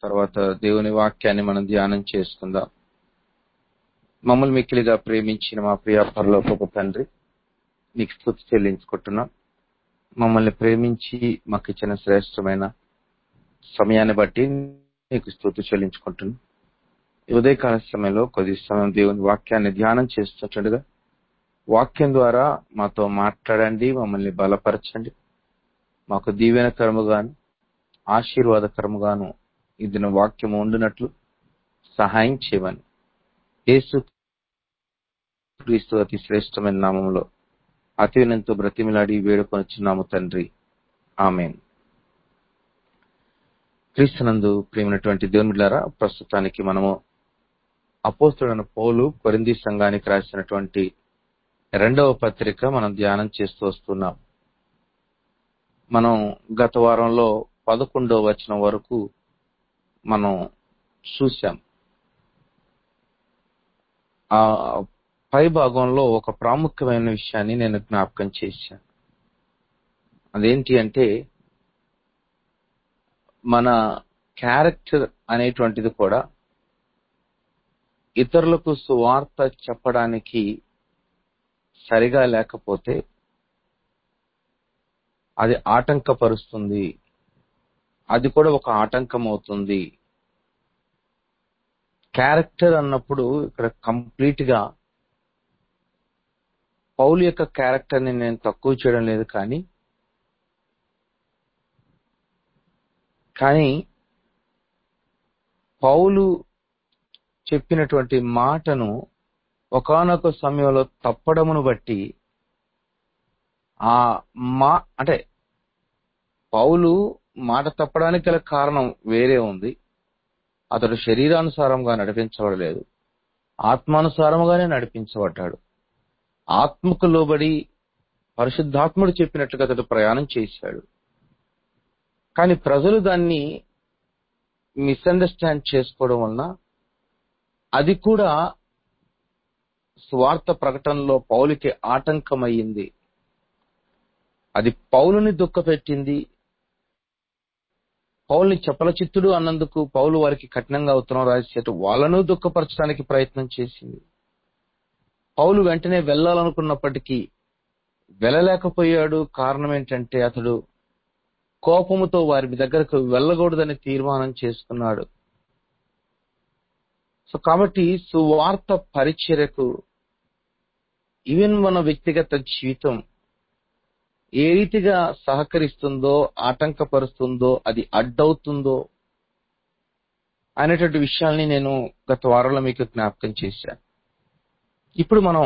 తర్వాత దేవుని వాక్యాన్ని మనం ధ్యానం చేసుకుందాం మమ్మల్ని మిక్కిలిగా ప్రేమించిన మా ప్రియ పరలోకపు తండ్రి నీకు స్థుతి చెల్లించుకుంటున్నాం మమ్మల్ని ప్రేమించి మాకు ఇచ్చిన శ్రేష్టమైన సమయాన్ని బట్టి నీకు స్థుతి చెల్లించుకుంటున్నాం ఈ ఉదయకాల సమయంలో కొద్ది సమయం దేవుని వాక్యాన్ని ధ్యానం చేస్తుండగా వాక్యం ద్వారా మాతో మాట్లాడండి మమ్మల్ని బలపరచండి మాకు దీవెనకరముగాను ఆశీర్వాదకరముగాను ఇది వాక్యం ఉండినట్లు సహాయం చేయమని యేసు క్రీస్తు అతి శ్రేష్టమైన నామంలో అతి వినంతో బ్రతిమిలాడి వేడుకొనిచున్నాము తండ్రి ఆమెన్ క్రీస్తునందు ప్రేమైనటువంటి దేవునిలారా ప్రస్తుతానికి మనము అపోస్తుడైన పౌలు కొరింది సంఘానికి రాసినటువంటి రెండవ పత్రిక మనం ధ్యానం చేస్తూ వస్తున్నాం మనం గత వారంలో పదకొండవ వచనం వరకు మనం చూసాం ఆ పై భాగంలో ఒక ప్రాముఖ్యమైన విషయాన్ని నేను జ్ఞాపకం చేశాను అదేంటి అంటే మన క్యారెక్టర్ అనేటువంటిది కూడా ఇతరులకు సువార్త చెప్పడానికి సరిగా లేకపోతే అది ఆటంకపరుస్తుంది అది కూడా ఒక ఆటంకం అవుతుంది క్యారెక్టర్ అన్నప్పుడు ఇక్కడ కంప్లీట్ గా పౌలు యొక్క క్యారెక్టర్ ని నేను తక్కువ చేయడం లేదు కానీ కానీ పౌలు చెప్పినటువంటి మాటను ఒకనొక సమయంలో తప్పడమును బట్టి ఆ మా అంటే పౌలు మాట తప్పడానికి గల కారణం వేరే ఉంది అతడు శరీరానుసారంగా నడిపించబడలేదు ఆత్మానుసారముగానే నడిపించబడ్డాడు ఆత్మకు లోబడి పరిశుద్ధాత్ముడు చెప్పినట్లుగా అతడు ప్రయాణం చేశాడు కానీ ప్రజలు దాన్ని మిస్అండర్స్టాండ్ చేసుకోవడం వలన అది కూడా స్వార్థ ప్రకటనలో పౌలికి ఆటంకమయ్యింది అది పౌలుని దుఃఖపెట్టింది పౌల్ని చపలచిత్తుడు అన్నందుకు పౌలు వారికి కఠినంగా ఉత్తరం రాసేట వాళ్ళను దుఃఖపరచడానికి ప్రయత్నం చేసింది పౌలు వెంటనే వెళ్ళాలనుకున్నప్పటికీ వెళ్ళలేకపోయాడు కారణం ఏంటంటే అతడు కోపముతో వారి దగ్గరకు వెళ్ళకూడదని తీర్మానం చేసుకున్నాడు సో కాబట్టి సువార్త పరిచర్యకు ఈవెన్ మన వ్యక్తిగత జీవితం ఏ రీతిగా సహకరిస్తుందో ఆటంకపరుస్తుందో అది అడ్డవుతుందో అనేటువంటి విషయాల్ని నేను గత వారంలో మీకు జ్ఞాపకం చేశాను ఇప్పుడు మనం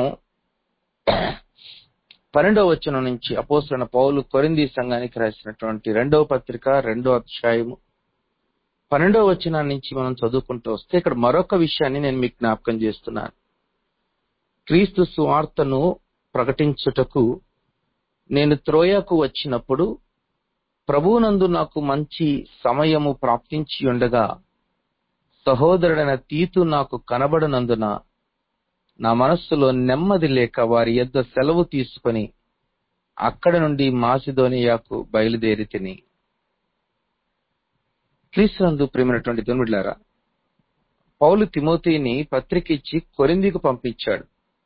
పన్నెండవ వచనం నుంచి అపోసరణ పౌలు కొరింది సంఘానికి రాసినటువంటి రెండవ పత్రిక రెండో అధ్యాయము పన్నెండవ వచనం నుంచి మనం చదువుకుంటూ వస్తే ఇక్కడ మరొక విషయాన్ని నేను మీకు జ్ఞాపకం చేస్తున్నాను క్రీస్తు సువార్తను ప్రకటించుటకు నేను త్రోయకు వచ్చినప్పుడు ప్రభువునందు నాకు మంచి సమయము ప్రాప్తించి ఉండగా సహోదరుడైన తీతు నాకు కనబడనందున నా మనస్సులో నెమ్మది లేక వారి యొద్ద సెలవు తీసుకుని అక్కడ నుండి మాసిదోనియాకు బయలుదేరి తిని క్రీస్తునందు ప్రేమైనటువంటి దున్నుడిలారా పౌలు తిమోతిని పత్రిక ఇచ్చి కొరిందికి పంపించాడు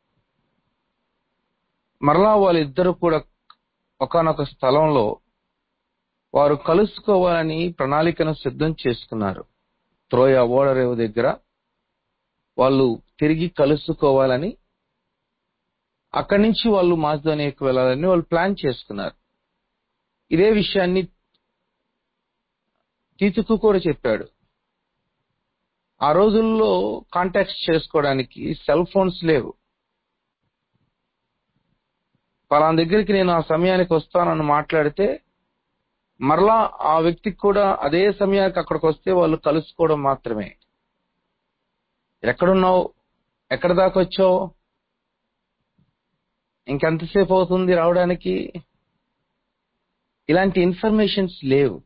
మరలా వాళ్ళిద్దరూ కూడా ఒకనొక స్థలంలో వారు కలుసుకోవాలని ప్రణాళికను సిద్ధం చేసుకున్నారు త్రోయ ఓడరేవు దగ్గర వాళ్ళు తిరిగి కలుసుకోవాలని అక్కడి నుంచి వాళ్ళు మాస్దోనియాకు వెళ్ళాలని వాళ్ళు ప్లాన్ చేసుకున్నారు ఇదే విషయాన్ని తీతుకు కూడా చెప్పాడు ఆ రోజుల్లో కాంటాక్ట్స్ చేసుకోవడానికి సెల్ ఫోన్స్ లేవు పలానా దగ్గరికి నేను ఆ సమయానికి వస్తానని మాట్లాడితే మరలా ఆ వ్యక్తికి కూడా అదే సమయానికి అక్కడికి వస్తే వాళ్ళు కలుసుకోవడం మాత్రమే ఎక్కడున్నావు ఎక్కడ దాకా వచ్చావు ఇంకెంతసేపు అవుతుంది రావడానికి ఇలాంటి ఇన్ఫర్మేషన్స్ లేవు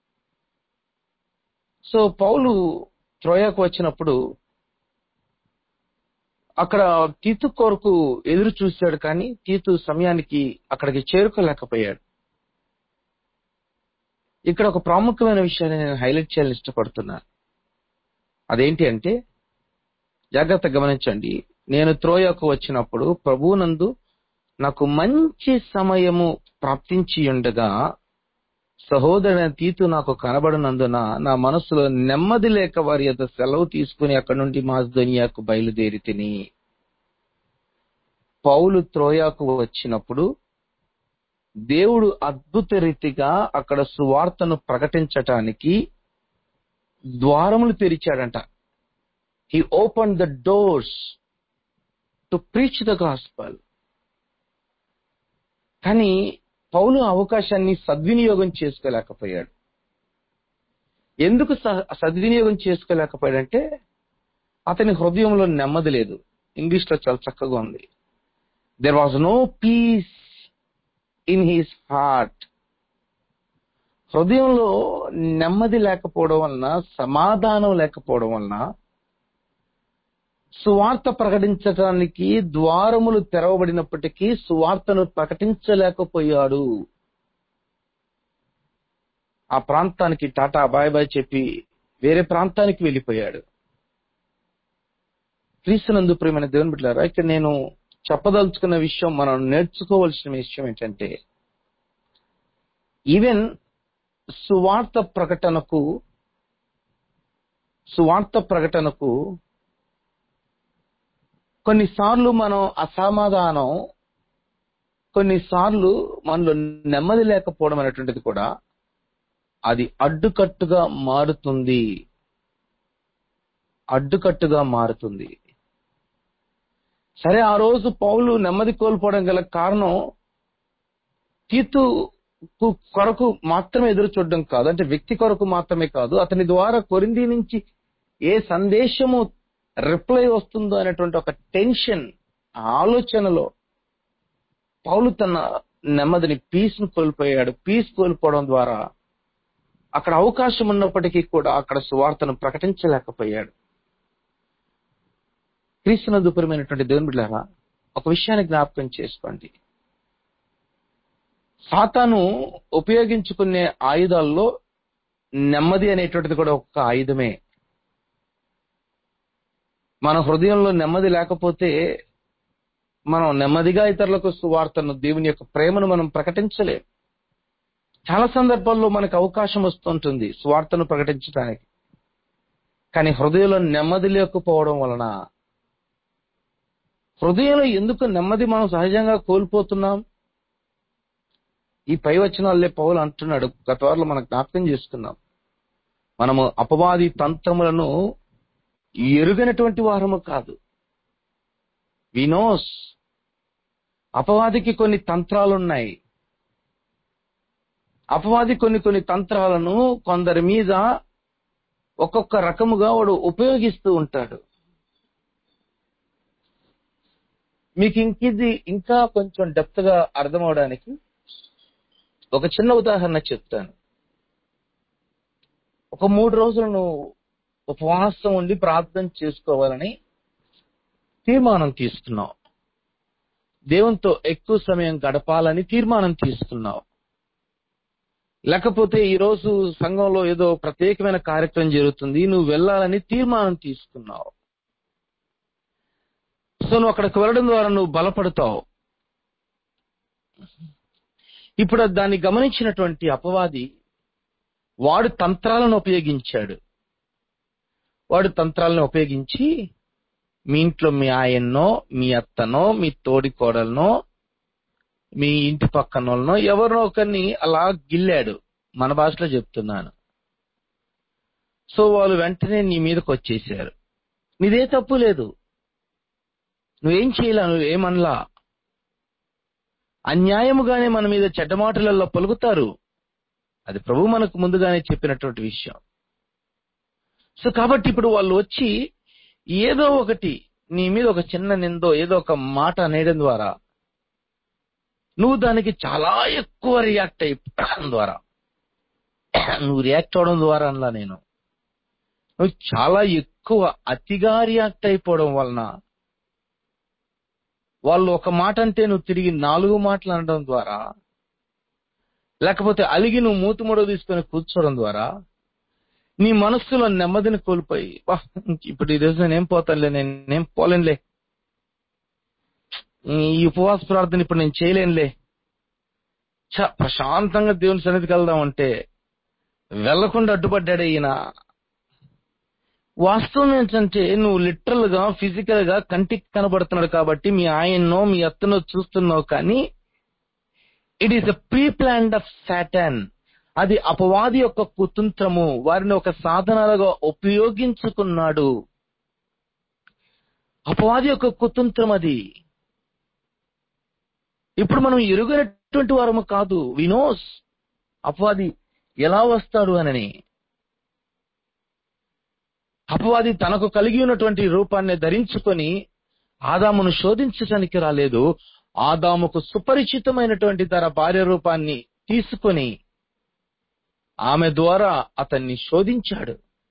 సో పౌలు త్రోయాకు వచ్చినప్పుడు అక్కడ తీతు కొరకు ఎదురు చూశాడు కానీ తీతు సమయానికి అక్కడికి చేరుకోలేకపోయాడు ఇక్కడ ఒక ప్రాముఖ్యమైన విషయాన్ని నేను హైలైట్ చేయాలని ఇష్టపడుతున్నాను అదేంటి అంటే జాగ్రత్త గమనించండి నేను త్రోయకు వచ్చినప్పుడు ప్రభువునందు నాకు మంచి సమయము ప్రాప్తించి ఉండగా సహోదరుని తీతు నాకు కనబడినందున నా మనసులో నెమ్మది లేక వారి యొక్క సెలవు తీసుకుని అక్కడి నుండి మాస్దోనియాకు బయలుదేరి తిని పౌలు త్రోయాకు వచ్చినప్పుడు దేవుడు అద్భుత రీతిగా అక్కడ సువార్తను ప్రకటించటానికి ద్వారములు తెరిచాడంట he open the doors to preach the gospel కానీ పౌలు అవకాశాన్ని సద్వినియోగం చేసుకోలేకపోయాడు ఎందుకు స- సద్వినియోగం చేసుకోలేకపోయాడంటే అతని హృదయంలో నెమ్మది లేదు ఇంగ్లీష్ లో చాలా చక్కగా ఉంది there was no peace in his heart హృదయంలో నెమ్మది లేకపోవడం వలన సమాధానం లేకపోవడం వలన సువార్త ప్రకటించడానికి ద్వారములు తెరవబడినప్పటికీ సువార్తను ప్రకటించలేకపోయాడు ఆ ప్రాంతానికి టాటా బాయ్ బాయ్ చెప్పి వేరే ప్రాంతానికి వెళ్ళిపోయాడు క్రీస్తునందు ప్రియమైన దేవుని బిడ్డారా ఇక్కడ నేను చెప్పదలుచుకున్న విషయం మనం నేర్చుకోవాల్సిన విషయం ఏంటంటే ఈవెన్ సువార్త ప్రకటనకు సువార్త ప్రకటనకు కొన్నిసార్లు మనం అసమాధానం కొన్నిసార్లు మనలో నెమ్మది లేకపోవడం అనేటువంటిది కూడా అది అడ్డుకట్టుగా మారుతుంది అడ్డుకట్టుగా మారుతుంది సరే ఆ రోజు పౌలు నెమ్మది కోల్పోవడం గల కారణం తీతు కొరకు మాత్రమే ఎదురు చూడడం కాదు అంటే వ్యక్తి కొరకు మాత్రమే కాదు అతని ద్వారా కొరింది నుంచి ఏ సందేశము రిప్లై వస్తుందో అనేటువంటి ఒక టెన్షన్ ఆ ఆలోచనలో పౌలు తన నెమ్మదిని పీస్ ను కోల్పోయాడు పీస్ కోల్పోవడం ద్వారా అక్కడ అవకాశం ఉన్నప్పటికీ కూడా అక్కడ సువార్తను ప్రకటించలేకపోయాడు క్రీస్తునందు ప్రియమైనటువంటి దేవుని బిడ్డారా ఒక విషయాన్ని జ్ఞాపకం చేసుకోండి సాతాను ఉపయోగించుకునే ఆయుధాల్లో నెమ్మది అనేటువంటిది కూడా ఒక ఆయుధమే మన హృదయంలో నెమ్మది లేకపోతే మనం నెమ్మదిగా ఇతరులకు సువార్తను దేవుని యొక్క ప్రేమను మనం ప్రకటించలేం చాలా సందర్భాల్లో మనకు అవకాశం వస్తుంటుంది సువార్తను ప్రకటించడానికి కానీ హృదయంలో నెమ్మది లేకపోవడం వలన హృదయంలో ఎందుకు నెమ్మది మనం సహజంగా కోల్పోతున్నాం ఈ పై వచనాలే పౌలు అంటున్నాడు గత వారిలో మనం జ్ఞాపకం చేసుకున్నాం మనము అపవాది తంత్రములను ఎరుగనటువంటి వారము కాదు వినోస్ అపవాదికి కొన్ని తంత్రాలున్నాయి అపవాది కొన్ని కొన్ని తంత్రాలను కొందరి మీద ఒక్కొక్క రకముగా వాడు ఉపయోగిస్తూ ఉంటాడు మీకు ఇంకిది ఇంకా కొంచెం డెప్త్ గా అర్థం అవడానికి ఒక చిన్న ఉదాహరణ చెప్తాను ఒక మూడు రోజులు నువ్వు ఉపవాసం ఉండి ప్రార్థన చేసుకోవాలని తీర్మానం తీసుకున్నావు దేవునితో ఎక్కువ సమయం గడపాలని తీర్మానం తీసుకున్నావు లేకపోతే ఈ రోజు సంఘంలో ఏదో ప్రత్యేకమైన కార్యక్రమం జరుగుతుంది నువ్వు వెళ్ళాలని తీర్మానం తీసుకున్నావు సో నువ్వు అక్కడికి వెళ్ళడం ద్వారా నువ్వు బలపడతావు ఇప్పుడు దాన్ని గమనించినటువంటి అపవాది వాడు తంత్రాలను ఉపయోగించాడు వాడు తంత్రాలను ఉపయోగించి మీ ఇంట్లో మీ ఆయన్నో మీ అత్తనో మీ తోడి కోడలనో మీ ఇంటి పక్కన వాళ్ళనో ఎవరినో ఒకరిని అలా గిల్లాడు మన భాషలో చెప్తున్నాను సో వాళ్ళు వెంటనే నీ మీదకి వచ్చేసారు నీదే తప్పు లేదు నువ్వేం చేయలే నువ్వు ఏమనలా అన్యాయముగానే మన మీద చెడ్డ మాటలలో పలుకుతారు అది ప్రభు మనకు ముందుగానే చెప్పినటువంటి విషయం సో కాబట్టి ఇప్పుడు వాళ్ళు వచ్చి ఏదో ఒకటి నీ మీద ఒక చిన్న నిందో ఏదో ఒక మాట అనేయడం ద్వారా నువ్వు దానికి చాలా ఎక్కువ రియాక్ట్ అయిపోవడం ద్వారా నువ్వు రియాక్ట్ అవడం ద్వారా అనలా నేను నువ్వు చాలా ఎక్కువ అతిగా రియాక్ట్ అయిపోవడం వలన వాళ్ళు ఒక మాట అంటే నువ్వు తిరిగి నాలుగు మాటలు అనడం ద్వారా లేకపోతే అలిగి నువ్వు మూతుముడో తీసుకొని కూర్చోవడం ద్వారా నీ మనస్సులో నెమ్మదిని కోల్పోయి "వా, ఇప్పుడు ఈ రోజు నేనేం పోతానులే నేనేం పోలేనులే ఈ ఉపవాస ప్రార్థన ఇప్పుడు నేను చేయలేనులే చ ప్రశాంతంగా దేవుని సన్నిధికి వెళ్దాం అంటే వెళ్లకుండా అడ్డుపడ్డాడు ఈయన వాస్తవం ఏంటంటే నువ్వు లిటరల్ గా ఫిజికల్ గా కంటికి కనబడుతున్నాడు కాబట్టి మీ ఆయన్నో మీ అత్తనో చూస్తున్నావు కానీ it is a pre plan of Satan అది అపవాది యొక్క కుతంత్రము వారిని ఒక సాధనాలుగా ఉపయోగించుకున్నాడు అపవాది యొక్క కుతంత్రం అది ఇప్పుడు మనం ఎరుగనటువంటి వారము కాదు వినోస్ అపవాది ఎలా వస్తాడు అనని అపవాది తనకు కలిగి ఉన్నటువంటి రూపాన్ని ధరించుకొని ఆదామును శోధించటానికి రాలేదు ఆదాముకు సుపరిచితమైనటువంటి తన భార్య రూపాన్ని తీసుకొని ఆమె ద్వారా అతన్ని శోధించాడు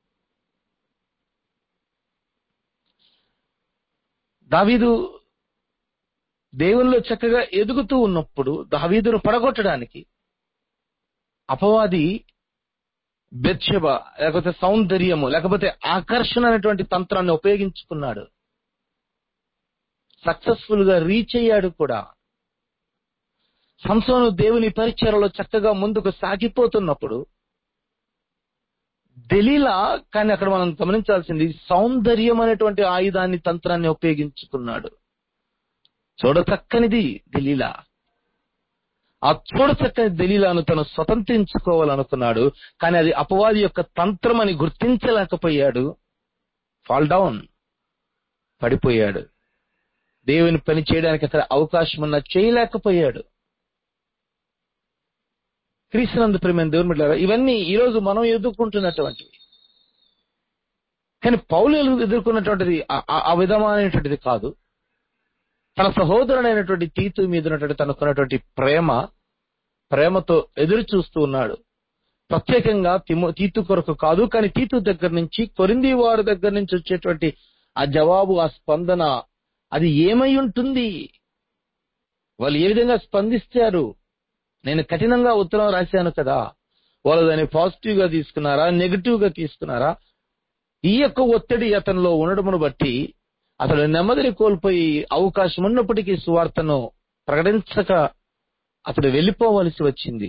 దావీదు దేవుల్లో చక్కగా ఎదుగుతూ ఉన్నప్పుడు దావీదును పడగొట్టడానికి అపవాది బెత్షెబ లేకపోతే సౌందర్యము లేకపోతే ఆకర్షణ అనేటువంటి తంత్రాన్ని ఉపయోగించుకున్నాడు సక్సెస్ఫుల్ గా రీచ్ అయ్యాడు కూడా సంసోను దేవుని పరిచయలో చక్కగా ముందుకు సాగిపోతున్నప్పుడు దెలీలా కానీ అక్కడ మనం గమనించాల్సింది సౌందర్యం అనేటువంటి ఆయుధాన్ని తంత్రాన్ని ఉపయోగించుకున్నాడు చూడచక్కనిది దెలీలా ఆ చూడచక్కని దెలీలాను తను స్వతంత్రించుకోవాలనుకున్నాడు కానీ అది అపవాది యొక్క తంత్రం అని గుర్తించలేకపోయాడు ఫాల్ డౌన్ పడిపోయాడు దేవుని పని చేయడానికి అక్కడ అవకాశం ఉన్నా చేయలేకపోయాడు క్రీస్తునందు ప్రేమైన దేవుని బిడ్డలారా, ఇవన్నీ ఈ రోజు మనం ఎదుర్కొంటున్నటువంటివి కానీ పౌలు ఎదుర్కొన్నటువంటిది ఆ- ఆ- ఆ విధమైనటువంటిది కాదు తన సహోదరుడైనటువంటి తీతు మీద ఉన్నటువంటి తనకున్నటువంటి ప్రేమ ప్రేమతో ఎదురు చూస్తూ ఉన్నాడు ప్రత్యేకంగా తిమో తీతు కొరకు కాదు కానీ తీతు దగ్గర నుంచి కొరింది వారి దగ్గర నుంచి వచ్చేటువంటి ఆ జవాబు ఆ స్పందన అది ఏమై ఉంటుంది వాళ్ళు ఏ విధంగా స్పందిస్తారు నేను కఠినంగా ఉత్తరం రాశాను కదా వాళ్ళు దాన్ని పాజిటివ్ గా తీసుకున్నారా నెగటివ్ గా తీసుకున్నారా ఈ యొక్క ఒత్తిడి అతనిలో ఉండడమును బట్టి అతడు నెమ్మదిని కోల్పోయి అవకాశం ఉన్నప్పటికీ సువార్తను ప్రకటించక అతడు వెళ్ళిపోవలసి వచ్చింది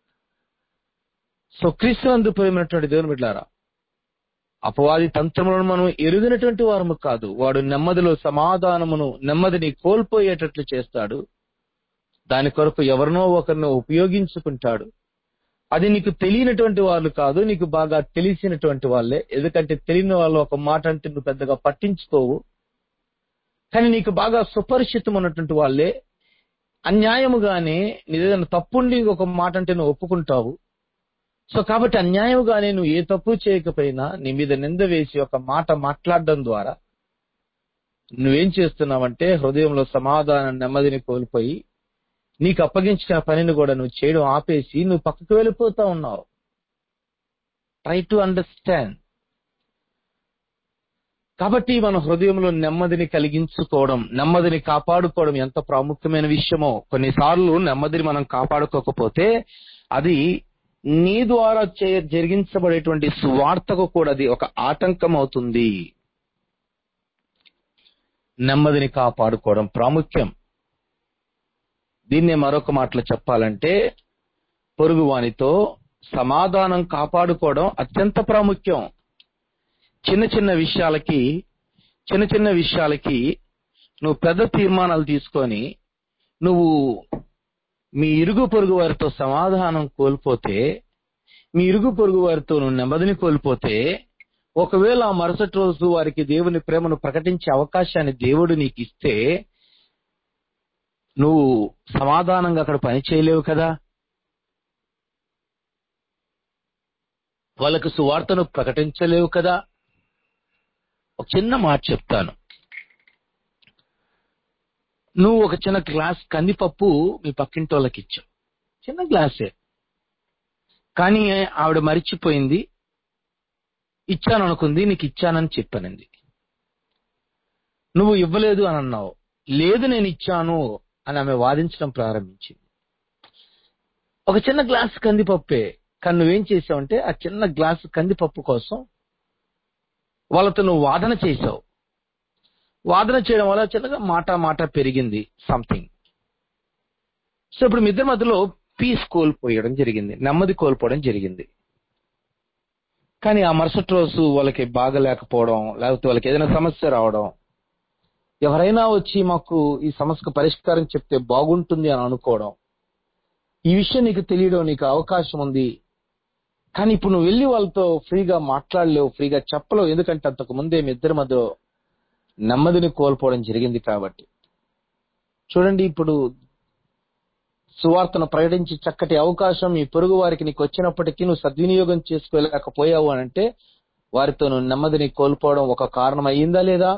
సో క్రీస్తునందు ప్రేమైనటువంటి దేవుని బిడ్డారా అపవాది తంత్రములను మనం ఎరుగినటువంటి వారము కాదు వాడు నెమ్మదిలో సమాధానమును నెమ్మదిని కోల్పోయేటట్లు చేస్తాడు దాని కొరకు ఎవరినో ఒకరిని ఉపయోగించుకుంటాడు అది నీకు తెలియనటువంటి వాళ్ళు కాదు నీకు బాగా తెలిసినటువంటి వాళ్ళే ఎందుకంటే తెలియని వాళ్ళు ఒక మాట అంటే నువ్వు పెద్దగా పట్టించుకోవు కానీ నీకు బాగా సుపరిచితం ఉన్నటువంటి వాళ్ళే అన్యాయముగానే నీదేదైనా తప్పుండి ఒక మాట అంటే నువ్వు ఒప్పుకుంటావు సో కాబట్టి అన్యాయముగానే నువ్వు ఏ తప్పు చేయకపోయినా నీ మీద నింద వేసి ఒక మాట మాట్లాడడం ద్వారా నువ్వేం చేస్తున్నావంటే హృదయంలో సమాధానం నెమ్మదిని కోల్పోయి నీకు అప్పగించిన పనిని కూడా నువ్వు చేయడం ఆపేసి నువ్వు పక్కకు వెళ్ళిపోతా ఉన్నావు ట్రై టు అండర్స్టాండ్ కాబట్టి మన హృదయంలో నెమ్మదిని కలిగించుకోవడం నెమ్మదిని కాపాడుకోవడం ఎంత ప్రాముఖ్యమైన విషయమో కొన్నిసార్లు నెమ్మదిని మనం కాపాడుకోకపోతే అది నీ ద్వారా చే- జరిగించబడేటువంటి స్వార్థకు కూడా అది ఒక ఆటంకం అవుతుంది నెమ్మదిని కాపాడుకోవడం ప్రాముఖ్యం దీన్నే మరొక మాటలో చెప్పాలంటే పొరుగువానితో సమాధానం కాపాడుకోవడం అత్యంత ప్రాముఖ్యం చిన్న చిన్న విషయాలకి చిన్న చిన్న విషయాలకి నువ్వు పెద్ద తీర్మానాలు తీసుకొని నువ్వు మీ ఇరుగు పొరుగు వారితో సమాధానం కోల్పోతే మీ ఇరుగు పొరుగు వారితో నువ్వు నెమ్మదిని కోల్పోతే ఒకవేళ ఆ మరుసటి రోజు వారికి దేవుని ప్రేమను ప్రకటించే అవకాశాన్ని దేవుడు నీకు ఇస్తే నువ్వు సమాధానంగా అక్కడ పని చేయలేవు కదా వాళ్ళకు సువార్తను ప్రకటించలేవు కదా ఒక చిన్న మాట చెప్తాను నువ్వు ఒక చిన్న గ్లాస్ కందిపప్పు మీ పక్కింటి వాళ్ళకి ఇచ్చావు చిన్న గ్లాసే కానీ ఆవిడ మరిచిపోయింది ఇచ్చాను అనుకుంది నీకు ఇచ్చానని చెప్పానంది నువ్వు ఇవ్వలేదు అని అన్నావు లేదు నేను ఇచ్చాను అని ఆమె వాదించడం ప్రారంభించింది ఒక చిన్న గ్లాస్ కందిపప్పే కానీ నువ్వేం చేసావంటే ఆ చిన్న గ్లాసు కందిపప్పు కోసం వాళ్ళతో నువ్వు వాదన చేసావు వాదన చేయడం వల్ల చిన్నగా మాట మాట పెరిగింది సంథింగ్ సో ఇప్పుడు మీ ఇద్దరి మధ్యలో పీస్ కోల్పోయడం జరిగింది నెమ్మది కోల్పోవడం జరిగింది కానీ ఆ మరుసటి రోజు వాళ్ళకి బాగలేకపోవడం లేకపోతే వాళ్ళకి ఏదైనా సమస్య రావడం ఎవరైనా వచ్చి మాకు ఈ సమస్యకు పరిష్కారం చెప్తే బాగుంటుంది అని అనుకోవడం ఈ విషయం నీకు తెలియడం నీకు అవకాశం ఉంది కానీ ఇప్పుడు నువ్వు వెళ్ళి వాళ్ళతో ఫ్రీగా మాట్లాడలేవు ఫ్రీగా చెప్పలేవు ఎందుకంటే అంతకు ముందే మీ ఇద్దరి మధ్య నెమ్మదిని కోల్పోవడం జరిగింది కాబట్టి చూడండి ఇప్పుడు సువార్తను ప్రకటించి చక్కటి అవకాశం ఈ పొరుగు వారికి నీకు వచ్చినప్పటికీ నువ్వు సద్వినియోగం చేసుకోలేకపోయావు అని అంటే వారితో నువ్వు నెమ్మదిని కోల్పోవడం ఒక కారణం అయ్యిందా లేదా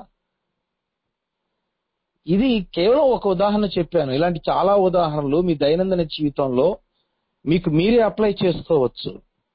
ఇది కేవలం ఒక ఉదాహరణ చెప్పాను ఇలాంటి చాలా ఉదాహరణలు మీ దైనందిన జీవితంలో మీకు మీరే అప్లై చేసుకోవచ్చు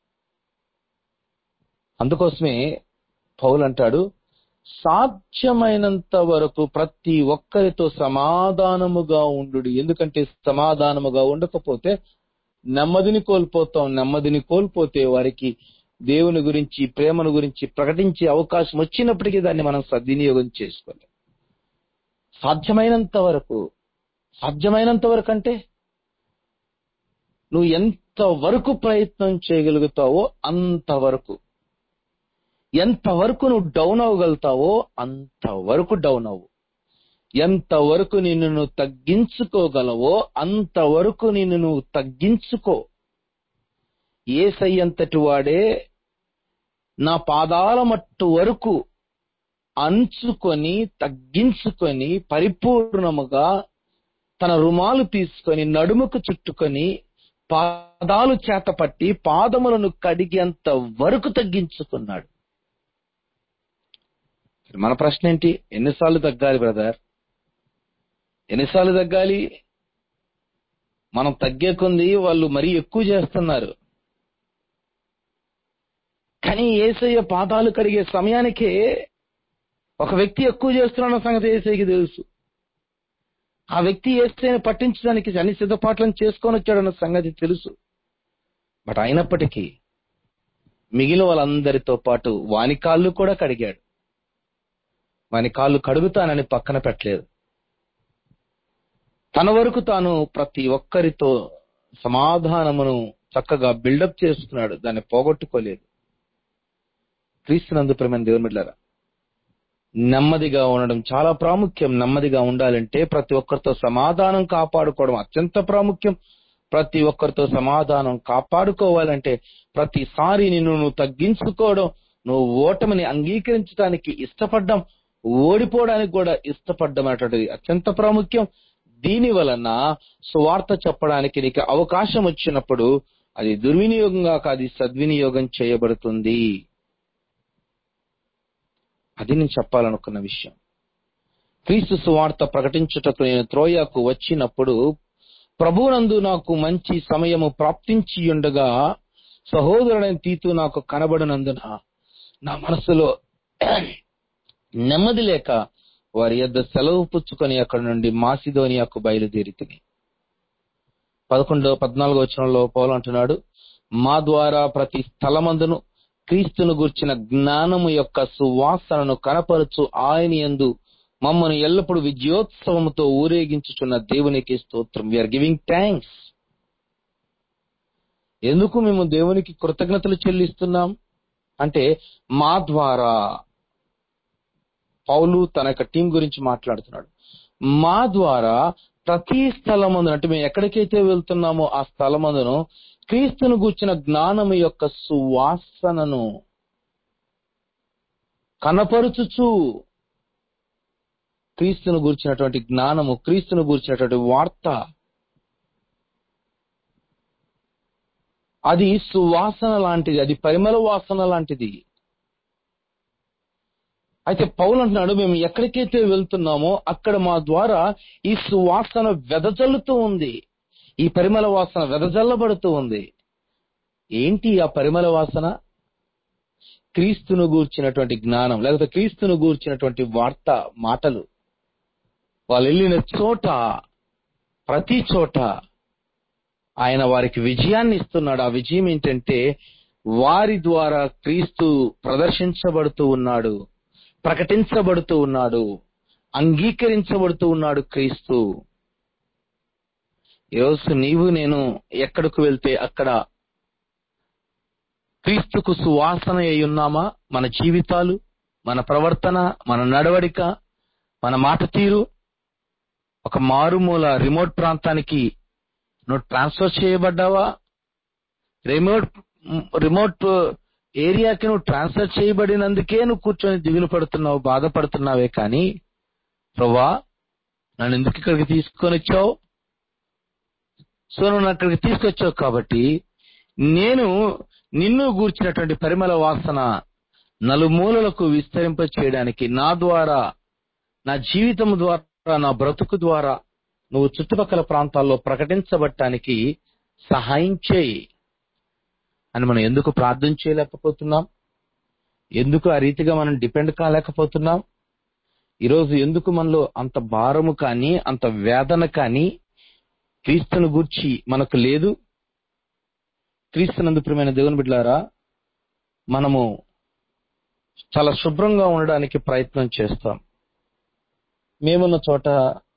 అందుకోసమే పౌలు అంటాడు సాధ్యమైనంత వరకు ప్రతి ఒక్కరితో సమాధానముగా ఉండు ఎందుకంటే సమాధానముగా ఉండకపోతే నెమ్మదిని కోల్పోతాం నెమ్మదిని కోల్పోతే వారికి దేవుని గురించి ప్రేమను గురించి ప్రకటించే అవకాశం వచ్చినప్పటికీ దాన్ని మనం సద్వినియోగం చేసుకోలేం సాధ్యమైనంత వరకు సాధ్యమైనంత వరకు అంటే నువ్వు ఎంత వరకు ప్రయత్నం చేయగలుగుతావో అంతవరకు ఎంతవరకు నువ్వు డౌన్ అవ్వగలుగుతావో అంతవరకు డౌన్ అవ్వు ఎంతవరకు నిన్ను నువ్వు తగ్గించుకోగలవో అంతవరకు నిన్ను నువ్వు తగ్గించుకో ఏసయ్యంతటి వాడే నా పాదాల మట్టు వరకు అంచుకొని తగ్గించుకొని పరిపూర్ణముగా తన రుమాలు తీసుకొని నడుముకు చుట్టుకొని పాదాలు చేతపట్టి పాదములను కడిగేంత వరకు తగ్గించుకున్నాడు మన ప్రశ్న ఏంటి ఎన్నిసార్లు తగ్గాలి బ్రదర్ ఎన్నిసార్లు తగ్గాలి మనం తగ్గే కొంది వాళ్ళు మరీ ఎక్కువ చేస్తున్నారు కానీ ఏసయ్య పాదాలు కడిగే సమయానికే ఒక వ్యక్తి ఎక్కువ చేస్తున్న సంగతి ఏసైకి తెలుసు ఆ వ్యక్తి ఏసైని పట్టించడానికి అన్ని సిద్ధపాట్లను చేసుకొని వచ్చాడన్న సంగతి తెలుసు బట్ అయినప్పటికీ మిగిలిన వాళ్ళందరితో పాటు వాని కాళ్ళు కూడా కడిగాడు వాని కాళ్ళు కడుగుతానని పక్కన పెట్టలేదు తన వరకు తాను ప్రతి ఒక్కరితో సమాధానమును చక్కగా బిల్డప్ చేసుకున్నాడు దాన్ని పోగొట్టుకోలేదు క్రీస్తునందు ప్రేమ దేవుని బిడ్డారా నెమ్మదిగా ఉండడం చాలా ప్రాముఖ్యం నెమ్మదిగా ఉండాలంటే ప్రతి ఒక్కరితో సమాధానం కాపాడుకోవడం అత్యంత ప్రాముఖ్యం ప్రతి ఒక్కరితో సమాధానం కాపాడుకోవాలంటే ప్రతిసారి నిన్ను నువ్వు తగ్గించుకోవడం నువ్వు ఓటమిని అంగీకరించడానికి ఇష్టపడ్డం ఓడిపోవడానికి కూడా ఇష్టపడ్డం అనేటువంటిది అత్యంత ప్రాముఖ్యం దీని వలన సువార్త చెప్పడానికి నీకు అవకాశం వచ్చినప్పుడు అది దుర్వినియోగంగా కాదు సద్వినియోగం చేయబడుతుంది అది నేను చెప్పాలనుకున్న విషయం క్రీస్తు సువార్త ప్రకటించుటకు నేను త్రోయాకు వచ్చినప్పుడు ప్రభునందు నాకు మంచి సమయము ప్రాప్తించి ఉండగా సహోదరుడైన తీతు నాకు కనబడినందున నా మనసులో నెమ్మది లేక వారి యొద్ద సెలవు పుచ్చుకొని అక్కడ నుండి మాసిదోనియాకు బయలుదేరి తిని పదకొండో పద్నాలుగో వచనంలో పౌలు అంటున్నాడు మా ద్వారా ప్రతి స్థలమందును క్రీస్తును గుర్చిన జ్ఞానము యొక్క సువాసనను కనపరచు ఆయన యందు మమ్మను ఎల్లప్పుడూ విజయోత్సవముతో ఊరేగించుచున్న దేవునికి స్తోత్రం వీఆర్ గివింగ్ థ్యాంక్స్ ఎందుకు మేము దేవునికి కృతజ్ఞతలు చెల్లిస్తున్నాం అంటే మా ద్వారా పౌలు తన యొక్క టీం గురించి మాట్లాడుతున్నాడు మా ద్వారా ప్రతి స్థలమందు అంటే మేము ఎక్కడికైతే వెళ్తున్నామో ఆ స్థలమందును క్రీస్తును గూర్చిన జ్ఞానము యొక్క సువాసనను కనపరుచుచు క్రీస్తును గూర్చినటువంటి జ్ఞానము క్రీస్తును గూర్చినటువంటి వార్త అది సువాసన లాంటిది అది పరిమళ వాసన లాంటిది అయితే పౌలు అంటున్నాడు మేము ఎక్కడికైతే వెళ్తున్నామో అక్కడ మా ద్వారా ఈ సువాసన వెదజల్లుతూ ఉంది ఈ పరిమళ వాసన వెదజల్లబడుతూ ఉంది ఏంటి ఆ పరిమళ వాసన క్రీస్తును గూర్చినటువంటి జ్ఞానం లేకపోతే క్రీస్తును గూర్చినటువంటి వార్త మాటలు వాళ్ళు వెళ్ళిన చోట ప్రతి చోట ఆయన వారికి విజయాన్ని ఇస్తున్నాడు ఆ విజయం ఏంటంటే వారి ద్వారా క్రీస్తు ప్రదర్శించబడుతూ ఉన్నాడు ప్రకటించబడుతూ ఉన్నాడు అంగీకరించబడుతూ ఉన్నాడు క్రీస్తు ఈరోజు నీవు నేను ఎక్కడికి వెళ్తే అక్కడ క్రీస్తుకు సువాసన అయి ఉన్నామా మన జీవితాలు మన ప్రవర్తన మన నడవడిక మన మాట తీరు ఒక మారుమూల రిమోట్ ప్రాంతానికి నువ్వు ట్రాన్స్ఫర్ చేయబడ్డావా రిమోట్ రిమోట్ ఏరియాకి నువ్వు ట్రాన్స్ఫర్ చేయబడినందుకే నువ్వు కూర్చొని దిగులు పడుతున్నావు బాధపడుతున్నావే కానీ ప్రభా నన్ను ఎందుకు ఇక్కడికి తీసుకొని వచ్చావు సో నువ్వు అక్కడికి తీసుకొచ్చావు కాబట్టి నేను నిన్ను గూర్చినటువంటి పరిమళ వాసన నలుమూలలకు విస్తరింప చేయడానికి నా ద్వారా నా జీవితం ద్వారా నా బ్రతుకు ద్వారా నువ్వు చుట్టుపక్కల ప్రాంతాల్లో ప్రకటించబడటానికి సహాయం చేయి అని మనం ఎందుకు ప్రార్థన చేయలేకపోతున్నాం ఎందుకు ఆ రీతిగా మనం డిపెండ్ కాలేకపోతున్నాం ఈరోజు ఎందుకు మనలో అంత భారము కానీ అంత వేదన కానీ క్రీస్తును గూర్చి మనకు లేదు క్రీస్తునందు ప్రియమైన దేవుని బిడ్డారా మనము చాలా శుభ్రంగా ఉండడానికి ప్రయత్నం చేస్తాం మేమున్న చోట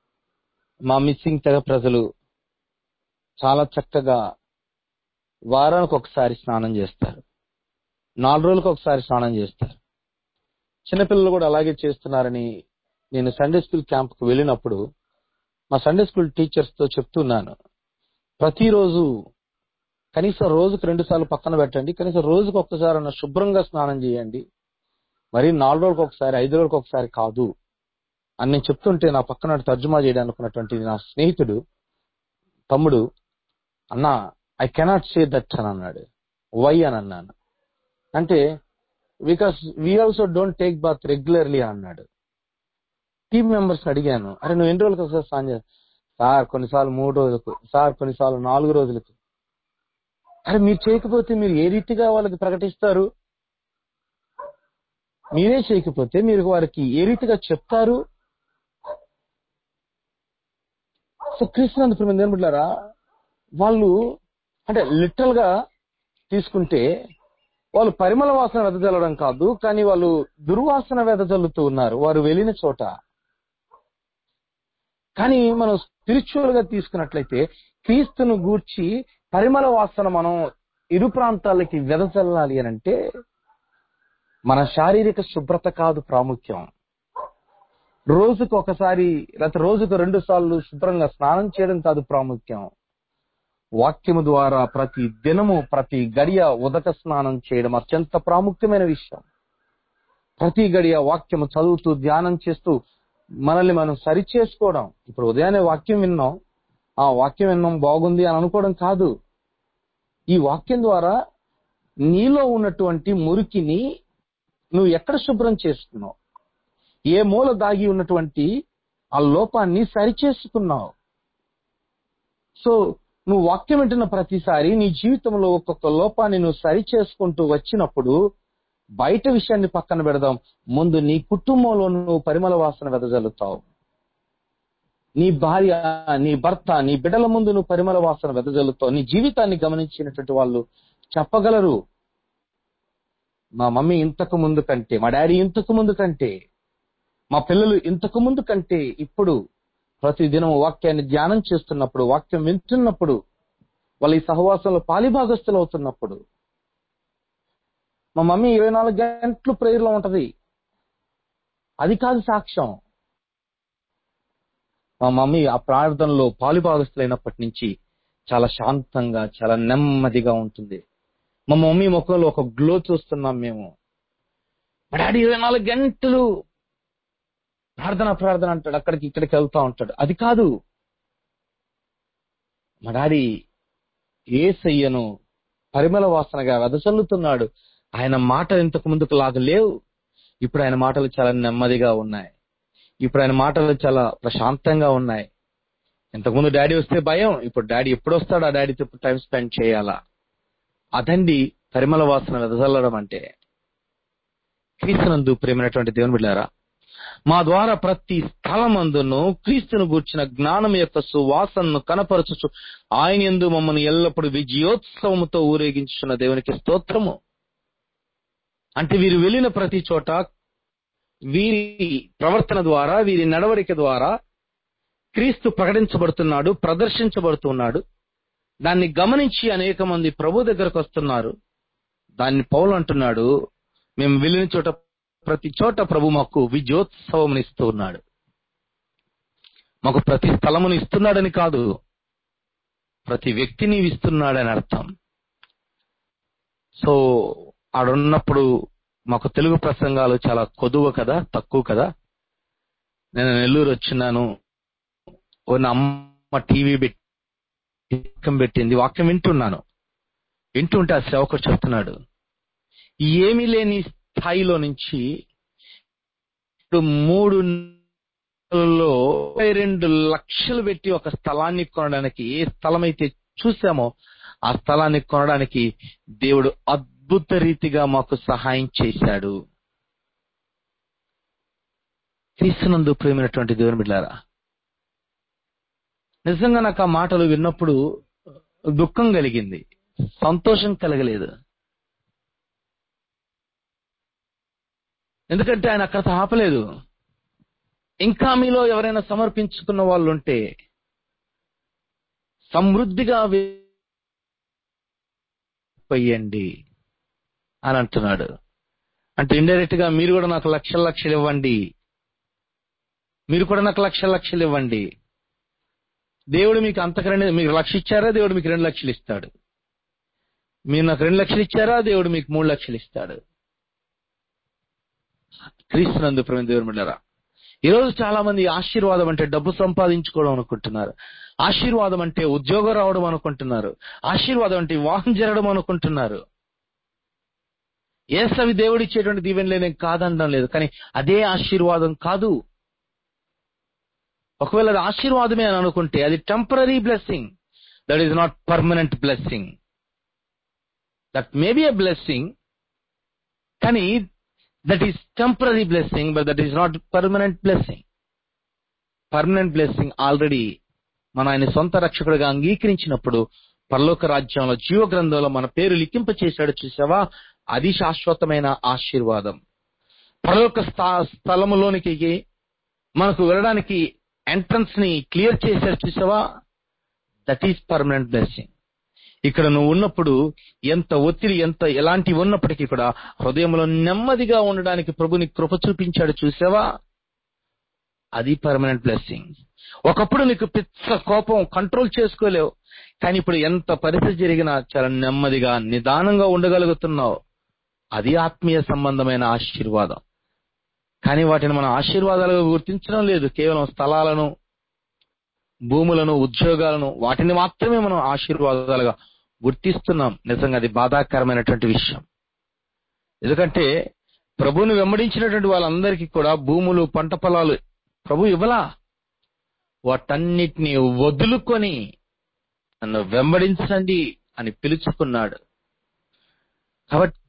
మా మిస్సింగ్ తెగ ప్రజలు చాలా చక్కగా వారానికి ఒకసారి స్నానం చేస్తారు నాలుగు రోజులకు ఒకసారి స్నానం చేస్తారు చిన్నపిల్లలు కూడా అలాగే చేస్తున్నారని నేను సండే స్కూల్ క్యాంప్కి వెళ్ళినప్పుడు మా సండే స్కూల్ టీచర్స్ తో చెప్తున్నాను ప్రతిరోజు కనీసం రోజుకు రెండు సార్లు పక్కన పెట్టండి కనీసం రోజుకు ఒక్కసారి అన్న శుభ్రంగా స్నానం చేయండి మరి నాలుగు రోజులకు ఒకసారి ఐదు రోజులకు ఒకసారి కాదు అని నేను చెప్తుంటే నా పక్కన తర్జుమా చేయడానికి ఉన్నటువంటి నా స్నేహితుడు తమ్ముడు అన్నా ఐ కెనాట్ సే దట్ అని అన్నాడు వై అని అన్నాను అంటే because we also don't take bath regularly అని అన్నాడు టీమ్ మెంబర్స్ అడిగాను అరే నువ్వు ఎన్ని రోజులకు ఒకసారి స్నానం చేస్తావు సార్ కొన్నిసార్లు మూడు రోజులకు సార్ కొన్నిసార్లు నాలుగు రోజులకు అరే మీరు చేయకపోతే మీరు ఏ రీతిగా వాళ్ళకి ప్రకటిస్తారు మీరే చేయకపోతే మీరు వారికి ఏ రీతిగా చెప్తారు సో క్రీస్తునందు ప్రేమ ఏమంటారా వాళ్ళు అంటే లిటరల్ గా తీసుకుంటే వాళ్ళు పరిమళ వాసన వెదజల్లడం కాదు కానీ వాళ్ళు దుర్వాసన వెదజల్లుతూ ఉన్నారు వారు వెళ్ళిన చోట కానీ మనం స్పిరిచువల్ గా తీసుకున్నట్లయితే క్రీస్తును గూర్చి పరిమళ వాసన మనం ఇరు ప్రాంతాలకి వెదజల్లాలి అని అంటే మన శారీరక శుభ్రత కాదు ప్రాముఖ్యం రోజుకు ఒకసారి లేకపోతే రోజుకు రెండు సార్లు శుభ్రంగా స్నానం చేయడం కాదు ప్రాముఖ్యం వాక్యము ద్వారా ప్రతి దినము ప్రతి గడియ ఉదక స్నానం చేయడం అత్యంత ప్రాముఖ్యమైన విషయం ప్రతి గడియ వాక్యము చదువుతూ ధ్యానం చేస్తూ మనల్ని మనం సరి చేసుకోవడం ఇప్పుడు ఉదయాన్నే వాక్యం విన్నాం ఆ వాక్యం విన్నాం బాగుంది అని అనుకోవడం కాదు ఈ వాక్యం ద్వారా నీలో ఉన్నటువంటి మురికిని నువ్వు ఎక్కడ శుభ్రం చేసుకున్నావు ఏ మూల దాగి ఉన్నటువంటి ఆ లోపాన్ని సరిచేసుకున్నావు సో నువ్వు వాక్యం వింటున్న ప్రతిసారి నీ జీవితంలో ఒక్కొక్క లోపాన్ని నువ్వు సరి చేసుకుంటూ వచ్చినప్పుడు బయట విషయాన్ని పక్కన పెడదాం ముందు నీ కుటుంబంలో నువ్వు పరిమళ వాసన వెదజల్లుతావు నీ భార్య నీ భర్త నీ బిడ్డల ముందు నువ్వు పరిమళ వాసన వెదజల్లుతావు నీ జీవితాన్ని గమనించినటువంటి వాళ్ళు చెప్పగలరు మా మమ్మీ ఇంతకు ముందు కంటే మా డాడీ ఇంతకు ముందు కంటే మా పిల్లలు ఇంతకు ముందు కంటే ఇప్పుడు ప్రతిదినం వాక్యాన్ని ధ్యానం చేస్తున్నప్పుడు వాక్యం వింటున్నప్పుడు వాళ్ళ ఈ సహవాసంలో పాలిభాగస్తులు అవుతున్నప్పుడు మా మమ్మీ ఇరవై నాలుగు గంటలు ప్రేయర్లో ఉంటది అది కాదు సాక్ష్యం మా మమ్మీ ఆ ప్రార్థనలో పాలిభాగస్తులైనప్పటి నుంచి చాలా శాంతంగా చాలా నెమ్మదిగా ఉంటుంది మా మమ్మీ ముఖంలో ఒక గ్లో చూస్తున్నాం మేము మా డాడీ ఇరవై నాలుగు గంటలు ప్రార్థన ప్రార్థన అంటాడు అక్కడికి ఇక్కడికి వెళ్తా ఉంటాడు అది కాదు మా డాడీ ఏసయ్యను పరిమళ వాసనగా వెదజల్లుతున్నాడు ఆయన మాటలు ఇంతకు ముందుకు లాగా లేవు ఇప్పుడు ఆయన మాటలు చాలా నెమ్మదిగా ఉన్నాయి ఇప్పుడు ఆయన మాటలు చాలా ప్రశాంతంగా ఉన్నాయి ఇంతకుముందు డాడీ వస్తే భయం ఇప్పుడు డాడీ ఎప్పుడు వస్తాడు ఆ డాడీతో టైం స్పెండ్ చేయాలా అదండి పరిమళ వాసన వెదజల్లడం అంటే క్రీస్తునందు ప్రేమైనటువంటి దేవుని బిడ్డారా మా ద్వారా ప్రతి స్థలమందును క్రీస్తును గూర్చిన జ్ఞానం యొక్క సువాసనను కనపరచుచు ఆయన ఎందు మమ్మల్ని ఎల్లప్పుడూ విజయోత్సవముతో ఊరేగించున్న దేవునికి స్తోత్రము అంటే వీరు వెళ్ళిన ప్రతి చోట వీరి ప్రవర్తన ద్వారా వీరి నడవడిక ద్వారా క్రీస్తు ప్రకటించబడుతున్నాడు ప్రదర్శించబడుతున్నాడు దాన్ని గమనించి అనేక మంది ప్రభు దగ్గరకు వస్తున్నారు దాన్ని పౌలు అంటున్నాడు మేము వెళ్ళిన చోట ప్రతి చోట ప్రభు మాకు విజయోత్సవం ఇస్తూ ఉన్నాడు మాకు ప్రతి స్థలమును ఇస్తున్నాడని కాదు ప్రతి వ్యక్తిని ఇస్తున్నాడని అర్థం సో ఆడున్నప్పుడు మాకు తెలుగు ప్రసంగాలు చాలా కొదువ కదా తక్కువ కదా నేను నెల్లూరు వచ్చినాను ఓ నా అమ్మ టీవీ పెట్టి వాక్యం పెట్టింది వాక్యం వింటున్నాను వింటుంటే ఆ సేవకుడు చెప్తున్నాడు ఏమీ లేని స్థాయిలో నుంచి ఇప్పుడు మూడు నెలల్లో ఇరవై రెండు లక్షలు పెట్టి ఒక స్థలాన్ని కొనడానికి ఏ స్థలం అయితే చూసామో ఆ స్థలాన్ని కొనడానికి దేవుడు అద్భుత రీతిగా మాకు సహాయం చేశాడు క్రీస్తునందు ప్రేమైనటువంటి దేవుని బిడ్డారా నిజంగా నాకు ఆ మాటలు విన్నప్పుడు దుఃఖం కలిగింది సంతోషం కలగలేదు ఎందుకంటే ఆయన అక్కడ ఆపలేదు ఇంకా మీలో ఎవరైనా సమర్పించుకున్న వాళ్ళు ఉంటే సమృద్ధిగా వెయ్యండి అని అంటున్నాడు అంటే ఇండైరెక్ట్ గా మీరు కూడా నాకు లక్షల లక్షలు ఇవ్వండి మీరు కూడా నాకు లక్షల లక్షలు ఇవ్వండి దేవుడు మీకు అంతకరండి మీకు లక్ష ఇచ్చారా దేవుడు మీకు రెండు లక్షలు ఇస్తాడు మీరు నాకు రెండు లక్షలు ఇచ్చారా దేవుడు మీకు మూడు లక్షలు ఇస్తాడు క్రీస్తునందు ప్రేమ దేవుడు బిడ్డరా ఈ రోజు చాలా మంది ఆశీర్వాదం అంటే డబ్బు సంపాదించుకోవడం అనుకుంటున్నారు ఆశీర్వాదం అంటే ఉద్యోగం రావడం అనుకుంటున్నారు ఆశీర్వాదం అంటే వివాహం జరగడం అనుకుంటున్నారు ఏసవి దేవుడిచ్చేటువంటి దీవెనలే నేను కాదనడం లేదు కానీ అదే ఆశీర్వాదం కాదు ఒకవేళ అది ఆశీర్వాదమే అని అనుకుంటే అది temporary blessing that is not permanent blessing that may be a blessing కానీ that is temporary blessing but that is not permanent blessing permanent blessing already మన ఆయన సొంత రక్షకుడిగా అంగీకరించినప్పుడు పరలోక రాజ్యంలో జీవ గ్రంథంలో మన పేరు లిఖింప చేశాడు చూసావా అది శాశ్వతమైన ఆశీర్వాదం పరలోక స్థలములోనికి మనకు వెళ్ళడానికి ఎంట్రన్స్ ని క్లియర్ చేశాడు చూసావా దట్ ఈస్ పర్మనెంట్ బ్లెస్సింగ్ ఇక్కడ నువ్వు ఉన్నప్పుడు ఎంత ఒత్తిడి ఎంత ఎలాంటి ఉన్నప్పటికీ కూడా హృదయంలో నెమ్మదిగా ఉండడానికి ప్రభుని కృప చూపించాడు చూసావా అది పర్మనెంట్ బ్లెస్సింగ్ ఒకప్పుడు నీకు పిచ్చ కోపం కంట్రోల్ చేసుకోలేవు కానీ ఇప్పుడు ఎంత పరిస్థితి జరిగినా చాలా నెమ్మదిగా నిదానంగా ఉండగలుగుతున్నావు అది ఆత్మీయ సంబంధమైన ఆశీర్వాదం కానీ వాటిని మనం ఆశీర్వాదాలుగా గుర్తించడం లేదు కేవలం స్థలాలను భూములను ఉద్యోగాలను వాటిని మాత్రమే మనం ఆశీర్వాదాలుగా గుర్తిస్తున్నాం నిజంగా అది బాధాకరమైనటువంటి విషయం ఎందుకంటే ప్రభుని వెంబడించినటువంటి వాళ్ళందరికీ కూడా భూములు పంట పొలాలు ప్రభు ఇవ్వలా వాటన్నిటిని వదులుకొని నన్ను వెంబడించండి అని పిలుచుకున్నాడు కాబట్టి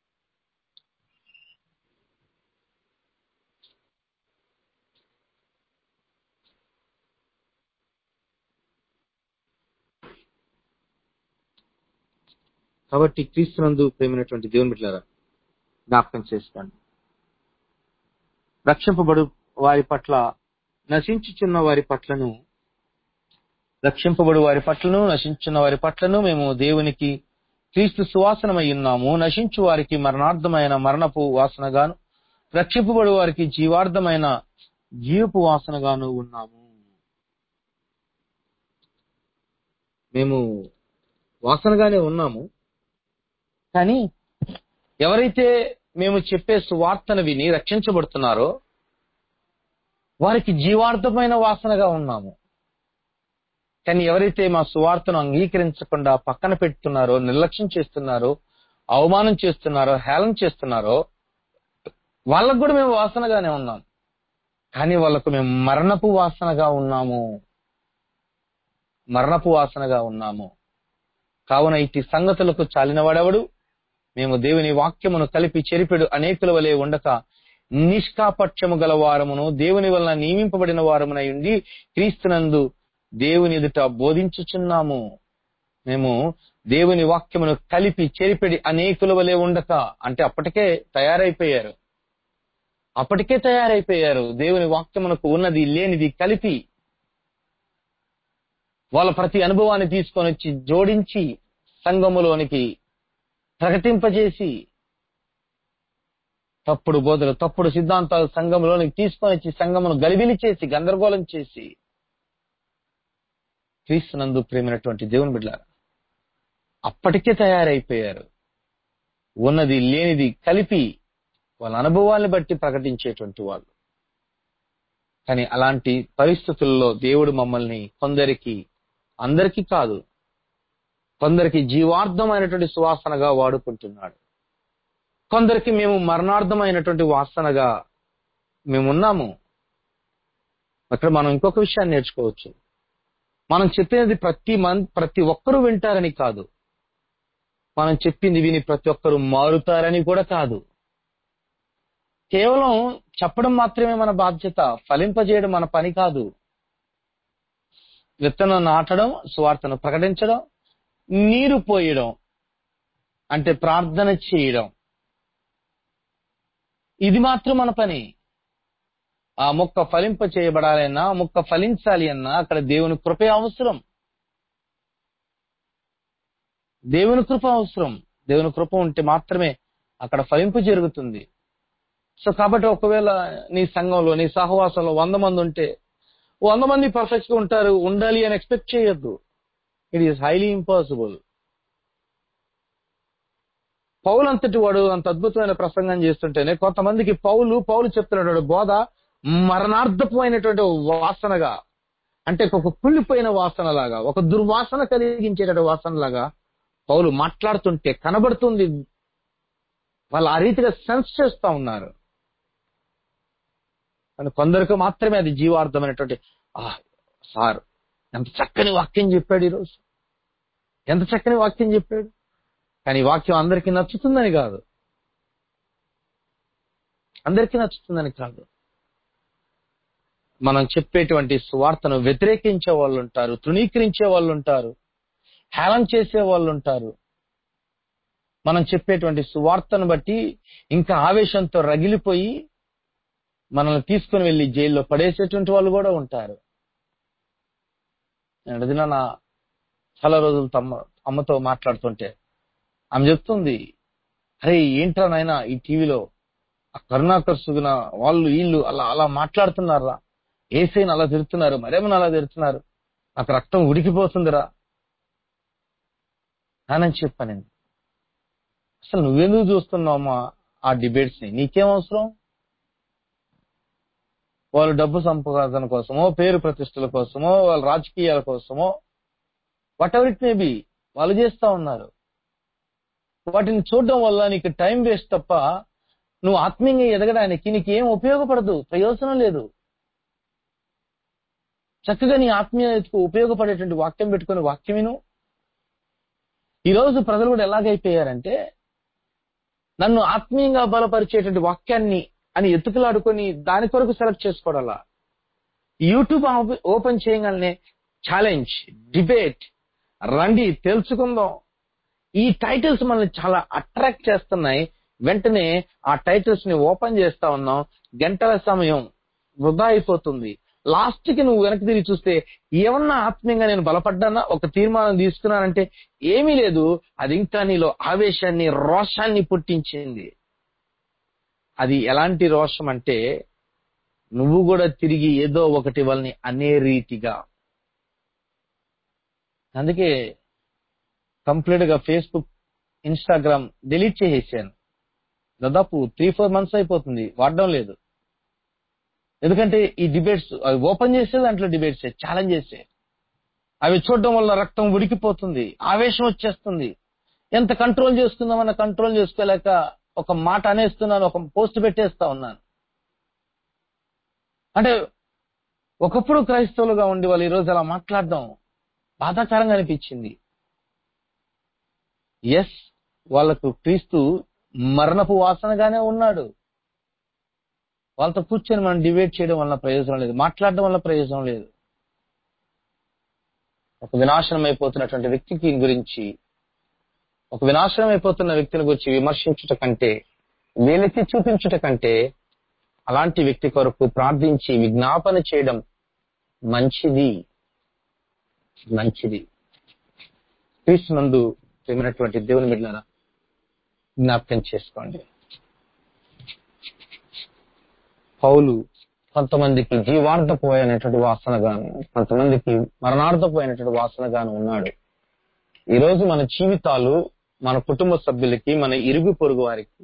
కాబట్టి క్రీస్తునందు ప్రేమైనటువంటి దేవుని బిడ్డలారా జ్ఞాపకం చేసుకోండి రక్షింపబడు వారి పట్ల నశించుచున్న వారి పట్లను రక్షింపబడు వారి పట్లను నశించున్న వారి పట్లను మేము దేవునికి క్రీస్తు సువాసనమై ఉన్నాము నశించు వారికి మరణార్థమైన మరణపు వాసనగాను రక్షింపబడు వారికి జీవార్థమైన జీవపు వాసనగాను ఉన్నాము మేము వాసనగానే ఉన్నాము కానీ ఎవరైతే మేము చెప్పే సువార్తను విని రక్షించబడుతున్నారో వారికి జీవార్థమైన వాసనగా ఉన్నాము కానీ ఎవరైతే మా సువార్తను అంగీకరించకుండా పక్కన పెడుతున్నారో నిర్లక్ష్యం చేస్తున్నారో అవమానం చేస్తున్నారో హేళన చేస్తున్నారో వాళ్ళకు కూడా మేము వాసనగానే ఉన్నాం కానీ వాళ్ళకు మేము మరణపు వాసనగా ఉన్నాము మరణపు వాసనగా ఉన్నాము కావున ఇట్టి సంగతులకు చాలినవాడెవడు మేము దేవుని వాక్యమును కలిపి చెరిపెడు అనేకుల వలె ఉండక నిష్కాపక్షము గల వారమును దేవుని వలన నియమింపబడిన వారమునై ఉండి క్రీస్తునందు దేవుని ఎదుట బోధించుచున్నాము మేము దేవుని వాక్యమును కలిపి చెరిపెడి అనేకుల వలె ఉండక అంటే అప్పటికే తయారైపోయారు అప్పటికే తయారైపోయారు దేవుని వాక్యమునకు ఉన్నది లేనిది కలిపి వాళ్ళ ప్రతి అనుభవాన్ని తీసుకొని వచ్చి జోడించి సంఘములోనికి ప్రకటింపజేసి తప్పుడు బోధలు తప్పుడు సిద్ధాంతాలు సంఘంలోనికి తీసుకొని వచ్చి సంఘమును గలిబిలి చేసి గందరగోళం చేసి క్రీస్తునందు ప్రేమైనటువంటి దేవుని బిడ్డారు అప్పటికే తయారైపోయారు ఉన్నది లేనిది కలిపి వాళ్ళ అనుభవాల్ని బట్టి ప్రకటించేటువంటి వాళ్ళు కానీ అలాంటి పరిస్థితుల్లో దేవుడు మమ్మల్ని కొందరికి అందరికీ కాదు కొందరికి జీవార్థమైనటువంటి సువాసనగా వాడుకుంటున్నాడు కొందరికి మేము మరణార్థమైనటువంటి వాసనగా మేమున్నాము అక్కడ మనం ఇంకొక విషయాన్ని నేర్చుకోవచ్చు మనం చెప్పినది ప్రతి మన్ ప్రతి ఒక్కరూ వింటారని కాదు మనం చెప్పింది విని ప్రతి ఒక్కరూ మారుతారని కూడా కాదు కేవలం చెప్పడం మాత్రమే మన బాధ్యత ఫలింపజేయడం మన పని కాదు విత్తనం నాటడం స్వార్థను ప్రకటించడం నీరు పోయడం అంటే ప్రార్థన చేయడం ఇది మాత్రం మన పని ఆ మొక్క ఫలింప చేయబడాలన్నా ఆ మొక్క ఫలించాలి అన్నా అక్కడ దేవుని కృపే అవసరం దేవుని కృప అవసరం దేవుని కృప ఉంటే మాత్రమే అక్కడ ఫలింపు జరుగుతుంది సో కాబట్టి ఒకవేళ నీ సంఘంలో నీ సహవాసంలో వంద మంది ఉంటే వంద మంది పర్ఫెక్ట్ గా ఉంటారు ఉండాలి అని ఎక్స్పెక్ట్ చేయొద్దు it is highly impossible Paul అంతటి వాడు అంత అద్భుతమైన ప్రసంగం చేస్తుంటేనే కొంతమందికి పౌలు పౌలు చెప్తున్నాడు బోధ మరణార్థమైనటువంటి వాసనగా అంటే ఒక కుళ్ళిపోయిన వాసన లాగా ఒక దుర్వాసన కలిగించేట వాసన లాగా పౌలు మాట్లాడుతుంటే కనబడుతుంది వాళ్ళు ఆ రీతిగా సెన్స్ చేస్తా ఉన్నారు కానీ కొందరికి మాత్రమే అది జీవార్థమైనటువంటి ఆ సార్ ఎంత చక్కని వాక్యం చెప్పాడు ఈరోజు ఎంత చక్కని వాక్యం చెప్పాడు కానీ ఈ వాక్యం అందరికీ నచ్చుతుందని కాదు అందరికీ నచ్చుతుందని కాదు మనం చెప్పేటువంటి సువార్తను వ్యతిరేకించే వాళ్ళు ఉంటారు తృణీకరించే వాళ్ళు ఉంటారు హేళన చేసే వాళ్ళు ఉంటారు మనం చెప్పేటువంటి సువార్తను బట్టి ఇంకా ఆవేశంతో రగిలిపోయి మనల్ని తీసుకుని వెళ్లి జైల్లో పడేసేటువంటి వాళ్ళు కూడా ఉంటారు నేను అడిగిన నా చాలా రోజులు తమ్మ అమ్మతో మాట్లాడుతుంటే ఆమె చెప్తుంది అరే ఏంట్రా నాయనా ఈ టీవీలో ఆ కరుణాకర్ సుగుణ వాళ్ళు వీళ్ళు అలా అలా మాట్లాడుతున్నారా ఏసైని అలా తిడుతున్నారు మరేమని అలా తిడుతున్నారు నాకు రక్తం ఉడికిపోతుందిరా అని చెప్పాను నేను అసలు నువ్వెందుకు చూస్తున్నావమ్మా ఆ డిబేట్స్ ని నీకేం అవసరం వాళ్ళు డబ్బు సంపాదన కోసమో పేరు ప్రతిష్టల కోసమో వాళ్ళ రాజకీయాల కోసమో whatever it may be వాళ్ళు చేస్తా ఉన్నారు వాటిని చూడడం వల్ల నీకు టైం వేస్ట్ తప్ప నువ్వు ఆత్మీయంగా ఎదగడానికి నీకు ఏం ఉపయోగపడదు ప్రయోజనం లేదు చక్కగా నీ ఆత్మీయతకు ఉపయోగపడేటువంటి వాక్యం పెట్టుకుని వాక్యం విను ఈ రోజు ప్రజలు కూడా ఎలాగైపోయారంటే నన్ను ఆత్మీయంగా బలపరిచేటువంటి వాక్యాన్ని అని ఎత్తుకులాడుకొని దాని కొరకు సెలెక్ట్ చేసుకోవడాలా యూట్యూబ్ ఓపెన్ చేయగానే ఛాలెంజ్ డిబేట్ రండి తెలుసుకుందాం ఈ టైటిల్స్ మనల్ని చాలా అట్రాక్ట్ చేస్తున్నాయి వెంటనే ఆ టైటిల్స్ ని ఓపెన్ చేస్తా ఉన్నాం గంటల సమయం వృధా అయిపోతుంది లాస్ట్ కి నువ్వు వెనక్కి తిరిగి చూస్తే ఏమన్నా ఆత్మీయంగా నేను బలపడ్డానా ఒక తీర్మానం తీసుకున్నానంటే ఏమీ లేదు అది ఇంకా నీలో ఆవేశాన్ని రోషాన్ని పుట్టించింది అది ఎలాంటి రోషం అంటే నువ్వు కూడా తిరిగి ఏదో ఒకటి వాళ్ళని అనే రీతిగా అందుకే కంప్లీట్ గా ఫేస్బుక్ ఇన్స్టాగ్రామ్ డిలీట్ చేసేసాను దాదాపు త్రీ ఫోర్ మంత్స్ అయిపోతుంది వాడడం లేదు ఎందుకంటే ఈ డిబేట్స్ అవి ఓపెన్ చేసే దాంట్లో డిబేట్స్ ఛాలెంజ్ చేసే అవి చూడడం వల్ల రక్తం ఉడికిపోతుంది ఆవేశం వచ్చేస్తుంది ఎంత కంట్రోల్ చేసుకుందామన్న కంట్రోల్ చేసుకోలేక ఒక మాట అనేస్తున్నాను ఒక పోస్ట్ పెట్టేస్తా ఉన్నాను అంటే ఒకప్పుడు క్రైస్తవులుగా ఉండి వాళ్ళు ఈరోజు అలా మాట్లాడడం బాధాకరంగా అనిపించింది ఎస్ వాళ్లకు క్రీస్తు మరణపు వాసనగానే ఉన్నాడు వాళ్ళతో కూర్చొని మనం డిబేట్ చేయడం వల్ల ప్రయోజనం లేదు మాట్లాడడం వల్ల ప్రయోజనం లేదు ఒక వినాశనం అయిపోతున్నటువంటి వ్యక్తికి గురించి ఒక వినాశనం అయిపోతున్న వ్యక్తిని గురించి విమర్శించుట కంటే వేలెత్తి చూపించుట కంటే అలాంటి వ్యక్తి కొరకు ప్రార్థించి విజ్ఞాపన చేయడం మంచిది మంచిది క్రీస్తునందు ప్రేమైనటువంటి దేవుని బిడ్డలారా జ్ఞాపకం చేసుకోండి పౌలు కొంతమందికి జీవార్థపోయినటువంటి వాసనగాను కొంతమందికి మరణార్థపోయినటువంటి వాసనగాను ఉన్నాడు ఈ రోజు మన జీవితాలు మన కుటుంబ సభ్యులకి మన ఇరుగు పొరుగు వారికి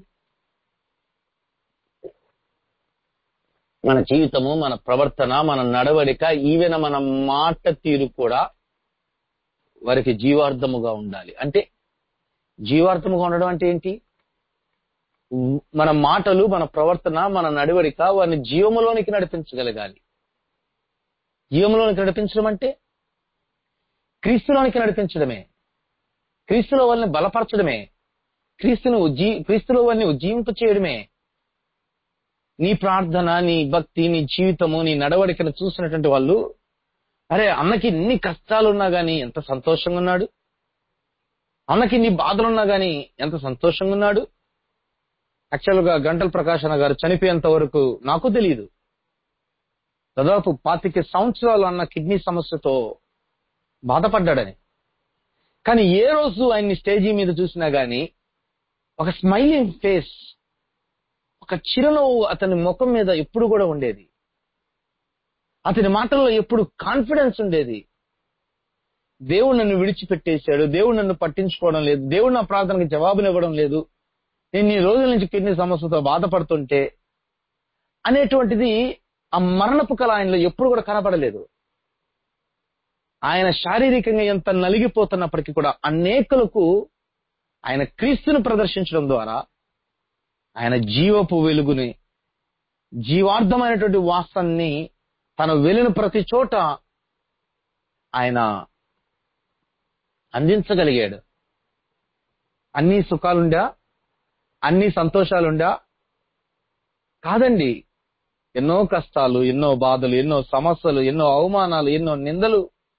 మన జీవితము మన ప్రవర్తన మన నడవడిక ఈవెన మన మాట తీరు కూడా వారికి జీవార్థముగా ఉండాలి అంటే జీవార్థముగా ఉండడం అంటే ఏంటి మన మాటలు మన ప్రవర్తన మన నడవడిక వారిని జీవములోనికి నడిపించగలగాలి జీవములోనికి నడిపించడం అంటే క్రీస్తులోనికి నడిపించడమే క్రీస్తులో వాళ్ళని బలపరచడమే క్రీస్తును ఉజ్జీ క్రీస్తులో వాళ్ళని ఉజ్జీవింప చేయడమే నీ ప్రార్థన నీ భక్తి నీ జీవితము నీ నడవడికను చూసినటువంటి వాళ్ళు అరే అన్నకి ఇన్ని కష్టాలున్నా గాని ఎంత సంతోషంగా ఉన్నాడు అన్నకి ఇన్ని బాధలున్నా గాని ఎంత సంతోషంగా ఉన్నాడు యాక్చువల్ గా గంటల ప్రకాశన గారు చనిపోయేంత వరకు నాకు తెలియదు దాదాపు పాతిక సంవత్సరాలు అన్న కిడ్నీ సమస్యతో బాధపడ్డాడని కానీ ఏ రోజు ఆయన్ని స్టేజీ మీద చూసినా గాని ఒక స్మైలింగ్ ఫేస్ ఒక చిరునవ్వు అతని ముఖం మీద ఎప్పుడు కూడా ఉండేది అతని మాటల్లో ఎప్పుడు కాన్ఫిడెన్స్ ఉండేది దేవుడు నన్ను విడిచిపెట్టేశాడు దేవుడు నన్ను పట్టించుకోవడం లేదు దేవుడు నా ప్రార్థనకి జవాబునివ్వడం లేదు నేను ఈ రోజుల నుంచి కిడ్నీ సమస్యతో బాధపడుతుంటే అనేటువంటిది ఆ మరణపు కళ ఆయనలో ఎప్పుడు కూడా కనపడలేదు ఆయన శారీరకంగా ఎంత నలిగిపోతున్నప్పటికీ కూడా అనేకులకు ఆయన క్రీస్తును ప్రదర్శించడం ద్వారా ఆయన జీవపు వెలుగుని జీవార్థమైనటువంటి వాస్తాన్ని తన వెలిన ప్రతి చోట ఆయన అందించగలిగాడు అన్ని సుఖాలుండా అన్ని సంతోషాలుండా కాదండి ఎన్నో కష్టాలు ఎన్నో బాధలు ఎన్నో సమస్యలు ఎన్నో అవమానాలు ఎన్నో నిందలు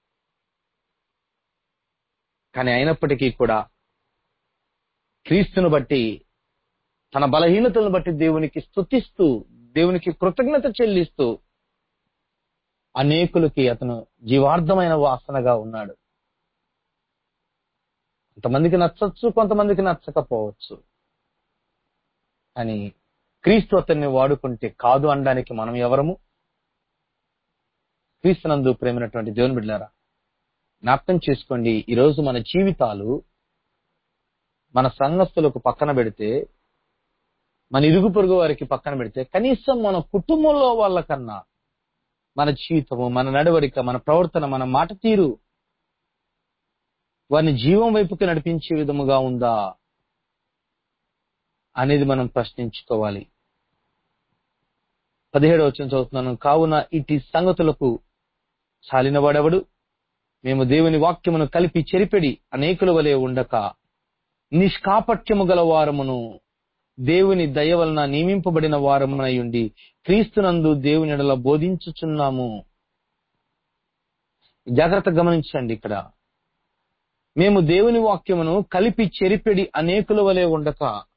కానీ అయినప్పటికీ కూడా క్రీస్తును బట్టి తన బలహీనతలను బట్టి దేవునికి స్తుతిస్తూ దేవునికి కృతజ్ఞత చెల్లిస్తూ అనేకులకి అతను జీవార్థమైన వాసనగా ఉన్నాడు కొంతమందికి నచ్చచ్చు కొంతమందికి నచ్చకపోవచ్చు అని క్రీస్తు అతన్ని వాడుకుంటే కాదు అనడానికి మనం ఎవరము క్రీస్తునందు ప్రేమైనటువంటి దేవుని బిడ్డారా జ్ఞాపకం చేసుకోండి ఈరోజు మన జీవితాలు మన సంఘస్థులకు పక్కన పెడితే మన ఇరుగు పొరుగు వారికి పక్కన పెడితే కనీసం మన కుటుంబంలో వాళ్ళకన్నా మన జీవితము మన నడవడిక మన ప్రవర్తన మన మాట తీరు వారిని జీవం వైపుకి నడిపించే విధముగా ఉందా అనేది మనం ప్రశ్నించుకోవాలి పదిహేడవ వచ్చిన చదువుతున్నాను కావున ఇటు సంగతులకు చాలినవాడెవడు మేము దేవుని వాక్యమును కలిపి చెరిపెడి అనేకుల వలె ఉండక నిష్కాపట్యము గల వారమును దేవుని దయ వలన నియమింపబడిన వారమునై ఉండి క్రీస్తునందు దేవుని ఎడల బోధించుచున్నాము జాగ్రత్త గమనించండి ఇక్కడ మేము దేవుని వాక్యమును కలిపి చెరిపెడి అనేకుల వలె ఉండక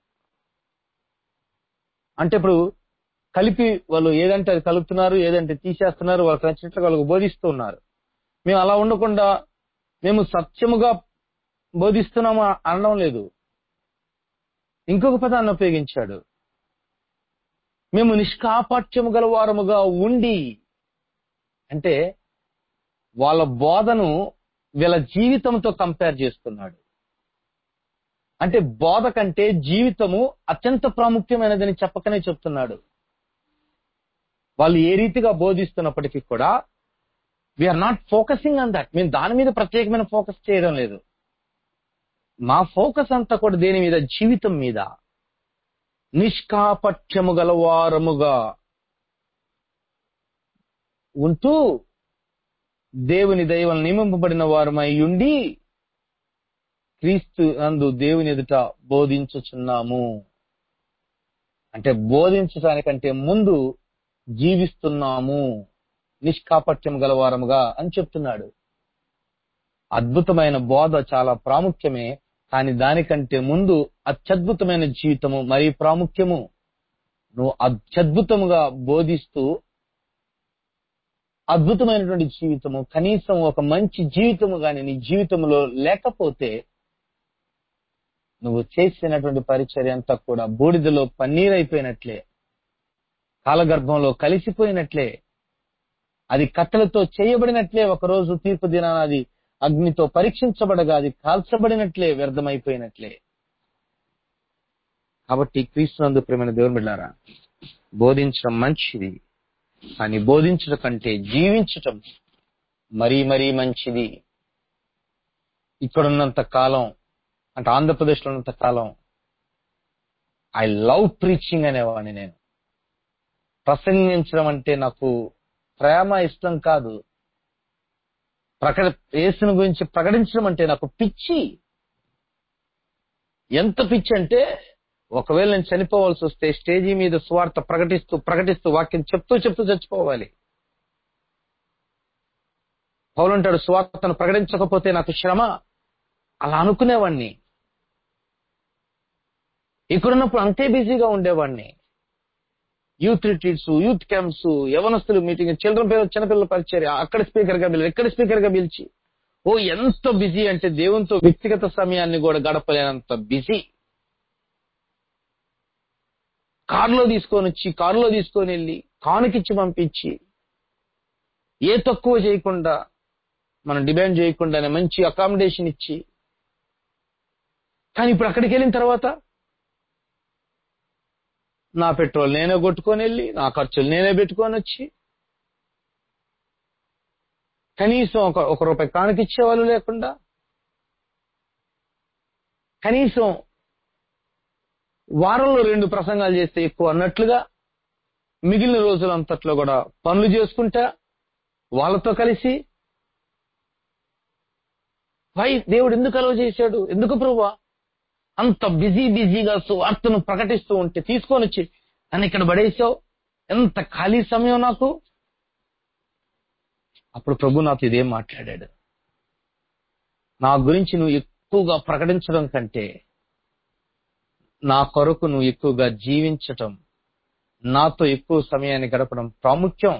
అంటే ఇప్పుడు కలిపి వాళ్ళు ఏదంటే అది కలుపుతున్నారు ఏదంటే తీసేస్తున్నారు వాళ్ళకి నచ్చినట్లు వాళ్ళకు బోధిస్తూ ఉన్నారు మేము అలా ఉండకుండా మేము సత్యముగా బోధిస్తున్నాము అనడం లేదు ఇంకొక పదాన్ని ఉపయోగించాడు మేము నిష్కాపట్యము గల వారముగా ఉండి అంటే వాళ్ళ బోధను వీళ్ళ జీవితంతో కంపేర్ చేస్తున్నాడు అంటే బోధ కంటే జీవితము అత్యంత ప్రాముఖ్యమైనదని చెప్పకనే చెప్తున్నాడు వాళ్ళు ఏ రీతిగా బోధిస్తున్నప్పటికీ కూడా we are not focusing on that మేము దాని మీద ప్రత్యేకమైన ఫోకస్ చేయడం లేదు మా ఫోకస్ అంతా కూడా దేని మీద జీవితం మీద నిష్కాపట్యము గలవారముగా ఉంటూ దేవుని దైవం నియమింపబడిన వారమై ఉండి క్రీస్తు అందు దేవుని ఎదుట బోధించుచున్నాము అంటే బోధించడానికంటే ముందు జీవిస్తున్నాము నిష్కాపట్యం గలవారముగా అని చెప్తున్నాడు అద్భుతమైన బోధ చాలా ప్రాముఖ్యమే కానీ దానికంటే ముందు అత్యద్భుతమైన జీవితము మరీ ప్రాముఖ్యము నువ్వు అత్యద్భుతముగా బోధిస్తూ అద్భుతమైనటువంటి జీవితము కనీసం ఒక మంచి జీవితము గాని నీ జీవితంలో లేకపోతే నువ్వు చేసినటువంటి పరిచర్య అంతా కూడా బూడిదలో పన్నీరైపోయినట్లే కాలగర్భంలో కలిసిపోయినట్లే అది కట్టెలతో చేయబడినట్లే ఒకరోజు తీర్పు దినాన అది అగ్నితో పరీక్షించబడగా అది కాల్చబడినట్లే వ్యర్థమైపోయినట్లే కాబట్టి క్రీస్తునందు ప్రేమైన దేవుని బిడ్డారా బోధించడం మంచిది కానీ బోధించడం కంటే జీవించటం మరీ మరీ మంచిది ఇక్కడున్నంత కాలం అంటే ఆంధ్రప్రదేశ్ లో ఉన్నంత కాలం ఐ లవ్ ప్రీచింగ్ అనేవాడిని నేను ప్రసంగించడం అంటే నాకు ప్రేమ ఇష్టం కాదు ప్రకట యేసుని గురించి ప్రకటించడం అంటే నాకు పిచ్చి ఎంత పిచ్చి అంటే ఒకవేళ నేను చనిపోవాల్సి వస్తే స్టేజీ మీద స్వార్థ ప్రకటిస్తూ ప్రకటిస్తూ వాక్యం చెప్తూ చెప్తూ చచ్చిపోవాలి పౌలంటాడు స్వార్థను ప్రకటించకపోతే నాకు శ్రమ అలా అనుకునేవాడిని ఇక్కడున్నప్పుడు అంతే బిజీగా ఉండేవాడిని యూత్ రిట్రీట్స్ యూత్ క్యాంప్స్ యవనస్తులు మీటింగ్ చిల్డ్రన్ పిల్లలు చిన్నపిల్లల పరిచర్య అక్కడ స్పీకర్ గా పిలిచి ఎక్కడ స్పీకర్ గా పిలిచి ఓ ఎంత బిజీ అంటే దేవునితో వ్యక్తిగత సమయాన్ని కూడా గడపలేనంత బిజీ కారులో తీసుకొని వచ్చి కారులో తీసుకొని వెళ్ళి కానుకిచ్చి పంపించి ఏ తక్కువ చేయకుండా మనం డిమాండ్ చేయకుండానే మంచి అకామిడేషన్ ఇచ్చి కానీ ఇప్పుడు అక్కడికి వెళ్ళిన తర్వాత నా పెట్రోల్ నేనే కొట్టుకొని వెళ్ళి నా ఖర్చులు నేనే పెట్టుకొని వచ్చి కనీసం ఒక ఒక రూపాయి కానుకిచ్చే వాళ్ళు లేకుండా కనీసం వారంలో రెండు ప్రసంగాలు చేస్తే ఎక్కువ అన్నట్లుగా మిగిలిన రోజులంతట్లో కూడా పనులు చేసుకుంటా వాళ్ళతో కలిసి వై దేవుడు ఎందుకు అలవ చేశాడు ఎందుకు ప్రభా అంత బిజీ బిజీగా సువార్తను ప్రకటిస్తూ ఉంటే తీసుకొని వచ్చి నన్ను ఇక్కడ పడేసావు ఎంత ఖాళీ సమయం నాకు అప్పుడు ప్రభు నాతో ఇదేం మాట్లాడాడు నా గురించి నువ్వు ఎక్కువగా ప్రకటించడం కంటే నా కొరకు నువ్వు ఎక్కువగా జీవించటం నాతో ఎక్కువ సమయాన్ని గడపడం ప్రాముఖ్యం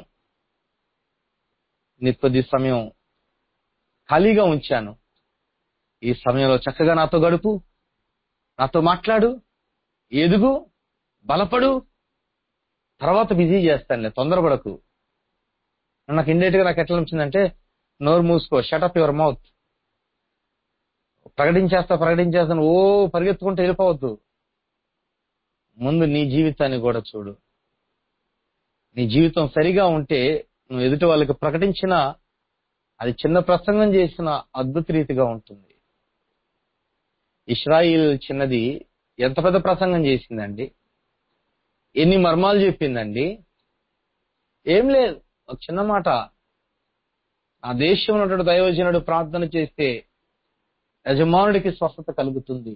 నీ కొద్ది సమయం ఖాళీగా ఉంచాను ఈ సమయంలో చక్కగా నాతో గడుపు నాతో మాట్లాడు ఎదుగు బలపడు తర్వాత బిజీ చేస్తానులే తొందరపడకు నాకు ఇండైరెక్ట్ గా నాకు ఎట్లా అనిపించిందంటే నోరు మూసుకో షటప్ యువర్ మౌత్ ప్రకటించేస్తా ప్రకటించేస్తాను ఓ పరిగెత్తుకుంటూ వెళ్ళిపోవద్దు ముందు నీ జీవితాన్ని కూడా చూడు నీ జీవితం సరిగా ఉంటే నువ్వు ఎదుటి వాళ్ళకి ప్రకటించినా అది చిన్న ప్రసంగం చేసిన అద్భుత రీతిగా ఉంటుంది ఇస్రాయిల్ చిన్నది ఎంత పెద్ద ప్రసంగం చేసిందండి ఎన్ని మర్మాలు చెప్పిందండి ఏం లేదు ఒక చిన్న మాట ఆ దేశంలో ఉన్నటువంటి దైవజనుడు ప్రార్థన చేస్తే యజమానుడికి స్వస్థత కలుగుతుంది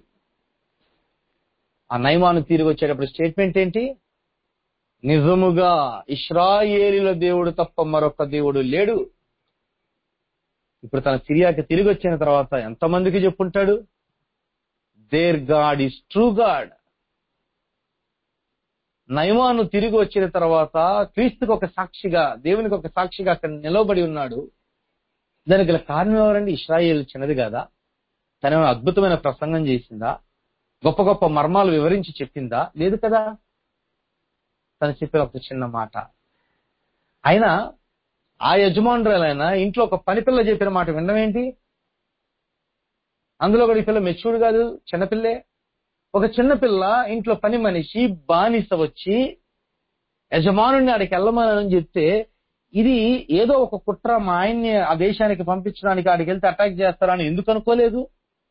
ఆ నయమాను తిరిగి వచ్చేటప్పుడు స్టేట్మెంట్ ఏంటి నిజముగా ఇస్రాయేలీల దేవుడు తప్ప మరొక దేవుడు లేడు ఇప్పుడు తన సిరియాకి తిరిగి వచ్చిన తర్వాత ఎంతమందికి చెప్పుంటాడు there God is true God నయమాను తిరిగి వచ్చిన తర్వాత క్రీస్తుకు ఒక సాక్షిగా దేవునికి ఒక సాక్షిగా అక్కడ నిలవబడి ఉన్నాడు దానికి గల కారణం ఎవరండి ఇస్రాయేల్ చిన్నది కదా తన అద్భుతమైన ప్రసంగం చేసిందా గొప్ప గొప్ప మర్మాలు వివరించి చెప్పిందా లేదు కదా తను చెప్పిన ఒక చిన్న మాట అయినా ఆ యజమానురాలైనా ఇంట్లో ఒక పని పిల్ల చెప్పిన మాట వినడం ఏంటి అందులో కూడా ఈ పిల్ల మెచ్యూర్డ్ కాదు చిన్నపిల్లే ఒక చిన్న పిల్ల ఇంట్లో పని మనిషి బానిస వచ్చి యజమానుడిని ఆడికి వెళ్ళమని చెప్తే ఇది ఏదో ఒక కుట్ర మా ఆయన్ని ఆ దేశానికి పంపించడానికి ఆడికి వెళ్తే అటాక్ చేస్తారని ఎందుకు అనుకోలేదు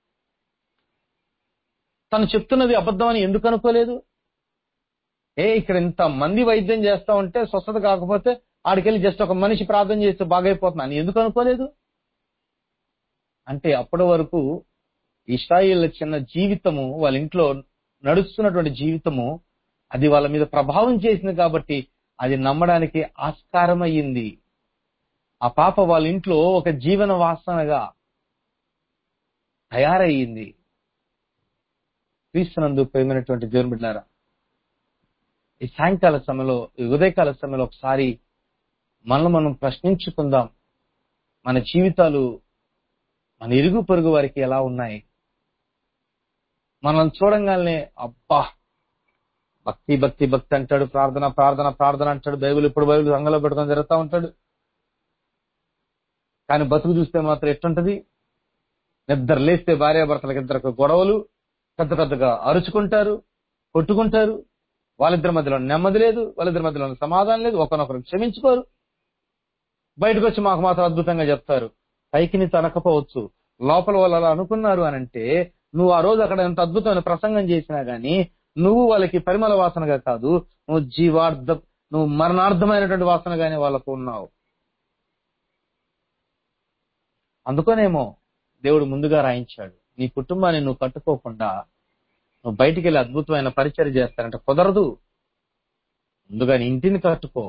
తను చెప్తున్నది అబద్ధం అని ఎందుకు అనుకోలేదు ఏ ఇక్కడ ఇంత మంది వైద్యం చేస్తా ఉంటే స్వస్థత కాకపోతే ఆడికెళ్ళి జస్ట్ ఒక మనిషి ప్రార్థన చేస్తే బాగైపోతున్నా అని ఎందుకు అనుకోలేదు అంటే అప్పటి వరకు ఇస్రాయిల్ చిన్న జీవితము వాళ్ళ ఇంట్లో నడుస్తున్నటువంటి జీవితము అది వాళ్ళ మీద ప్రభావం చేసింది కాబట్టి అది నమ్మడానికి ఆస్కారం అయ్యింది ఆ పాప వాళ్ళ ఇంట్లో ఒక జీవన వాసనగా తయారయ్యింది క్రీస్తునందు ప్రేమైనటువంటి దేవుని బిడ్డారా ఈ సాయంకాల సమయంలో ఈ ఉదయకాల సమయంలో ఒకసారి మనల్ని మనం ప్రశ్నించుకుందాం మన జీవితాలు మన ఇరుగు పొరుగు వారికి ఎలా ఉన్నాయి మనల్ని చూడంగానే అబ్బా భక్తి భక్తి భక్తి అంటాడు ప్రార్థన ప్రార్థన ప్రార్థన అంటాడు బైబిల్ ఇప్పుడు బైబిల్ రంగంలో పెట్టుకొని జరుగుతూ ఉంటాడు కానీ బతుకు చూస్తే మాత్రం ఎట్టుంటది నిద్ర లేస్తే భార్యాభర్తలకు ఇద్దరికి గొడవలు పెద్ద పెద్దగా అరుచుకుంటారు కొట్టుకుంటారు వాళ్ళిద్దరి మధ్యలో నెమ్మది లేదు వాళ్ళిద్దరి మధ్యలో సమాధానం లేదు ఒకరినొకరు క్షమించుకోరు బయటకు వచ్చి మాకు మాత్రం అద్భుతంగా చెప్తారు పైకి నీ తనకపోవచ్చు లోపల వాళ్ళు అలా అనుకున్నారు అని అంటే నువ్వు ఆ రోజు అక్కడ ఎంత అద్భుతమైన ప్రసంగం చేసినా గానీ నువ్వు వాళ్ళకి పరిమళ వాసనగా కాదు నువ్వు జీవార్థ నువ్వు మరణార్థమైనటువంటి వాసనగానే వాళ్ళకు ఉన్నావు అందుకనేమో దేవుడు ముందుగా రాయించాడు నీ కుటుంబాన్ని నువ్వు కట్టుకోకుండా నువ్వు బయటికి వెళ్ళి అద్భుతమైన పరిచయం చేస్తానంటే కుదరదు ముందుగా నీ ఇంటిని కట్టుకో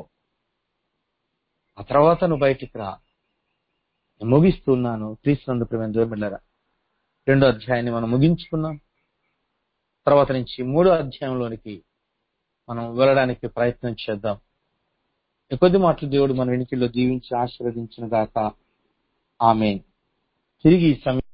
ఆ తర్వాత నువ్వు బయటికి రా నేను ముగిస్తున్నాను క్రీస్తునందు ప్రేమ దూరమిళ్ళరా రెండో అధ్యాయాన్ని మనం ముగించుకున్నాం తర్వాత నుంచి మూడో అధ్యాయంలోనికి మనం వెళ్ళడానికి ప్రయత్నం చేద్దాం ఈ కొద్ది మాటలు దేవుడు మన వెనుకల్లో దీవించి ఆశీర్వదించిన గాక ఆమె తిరిగి ఈ సమయం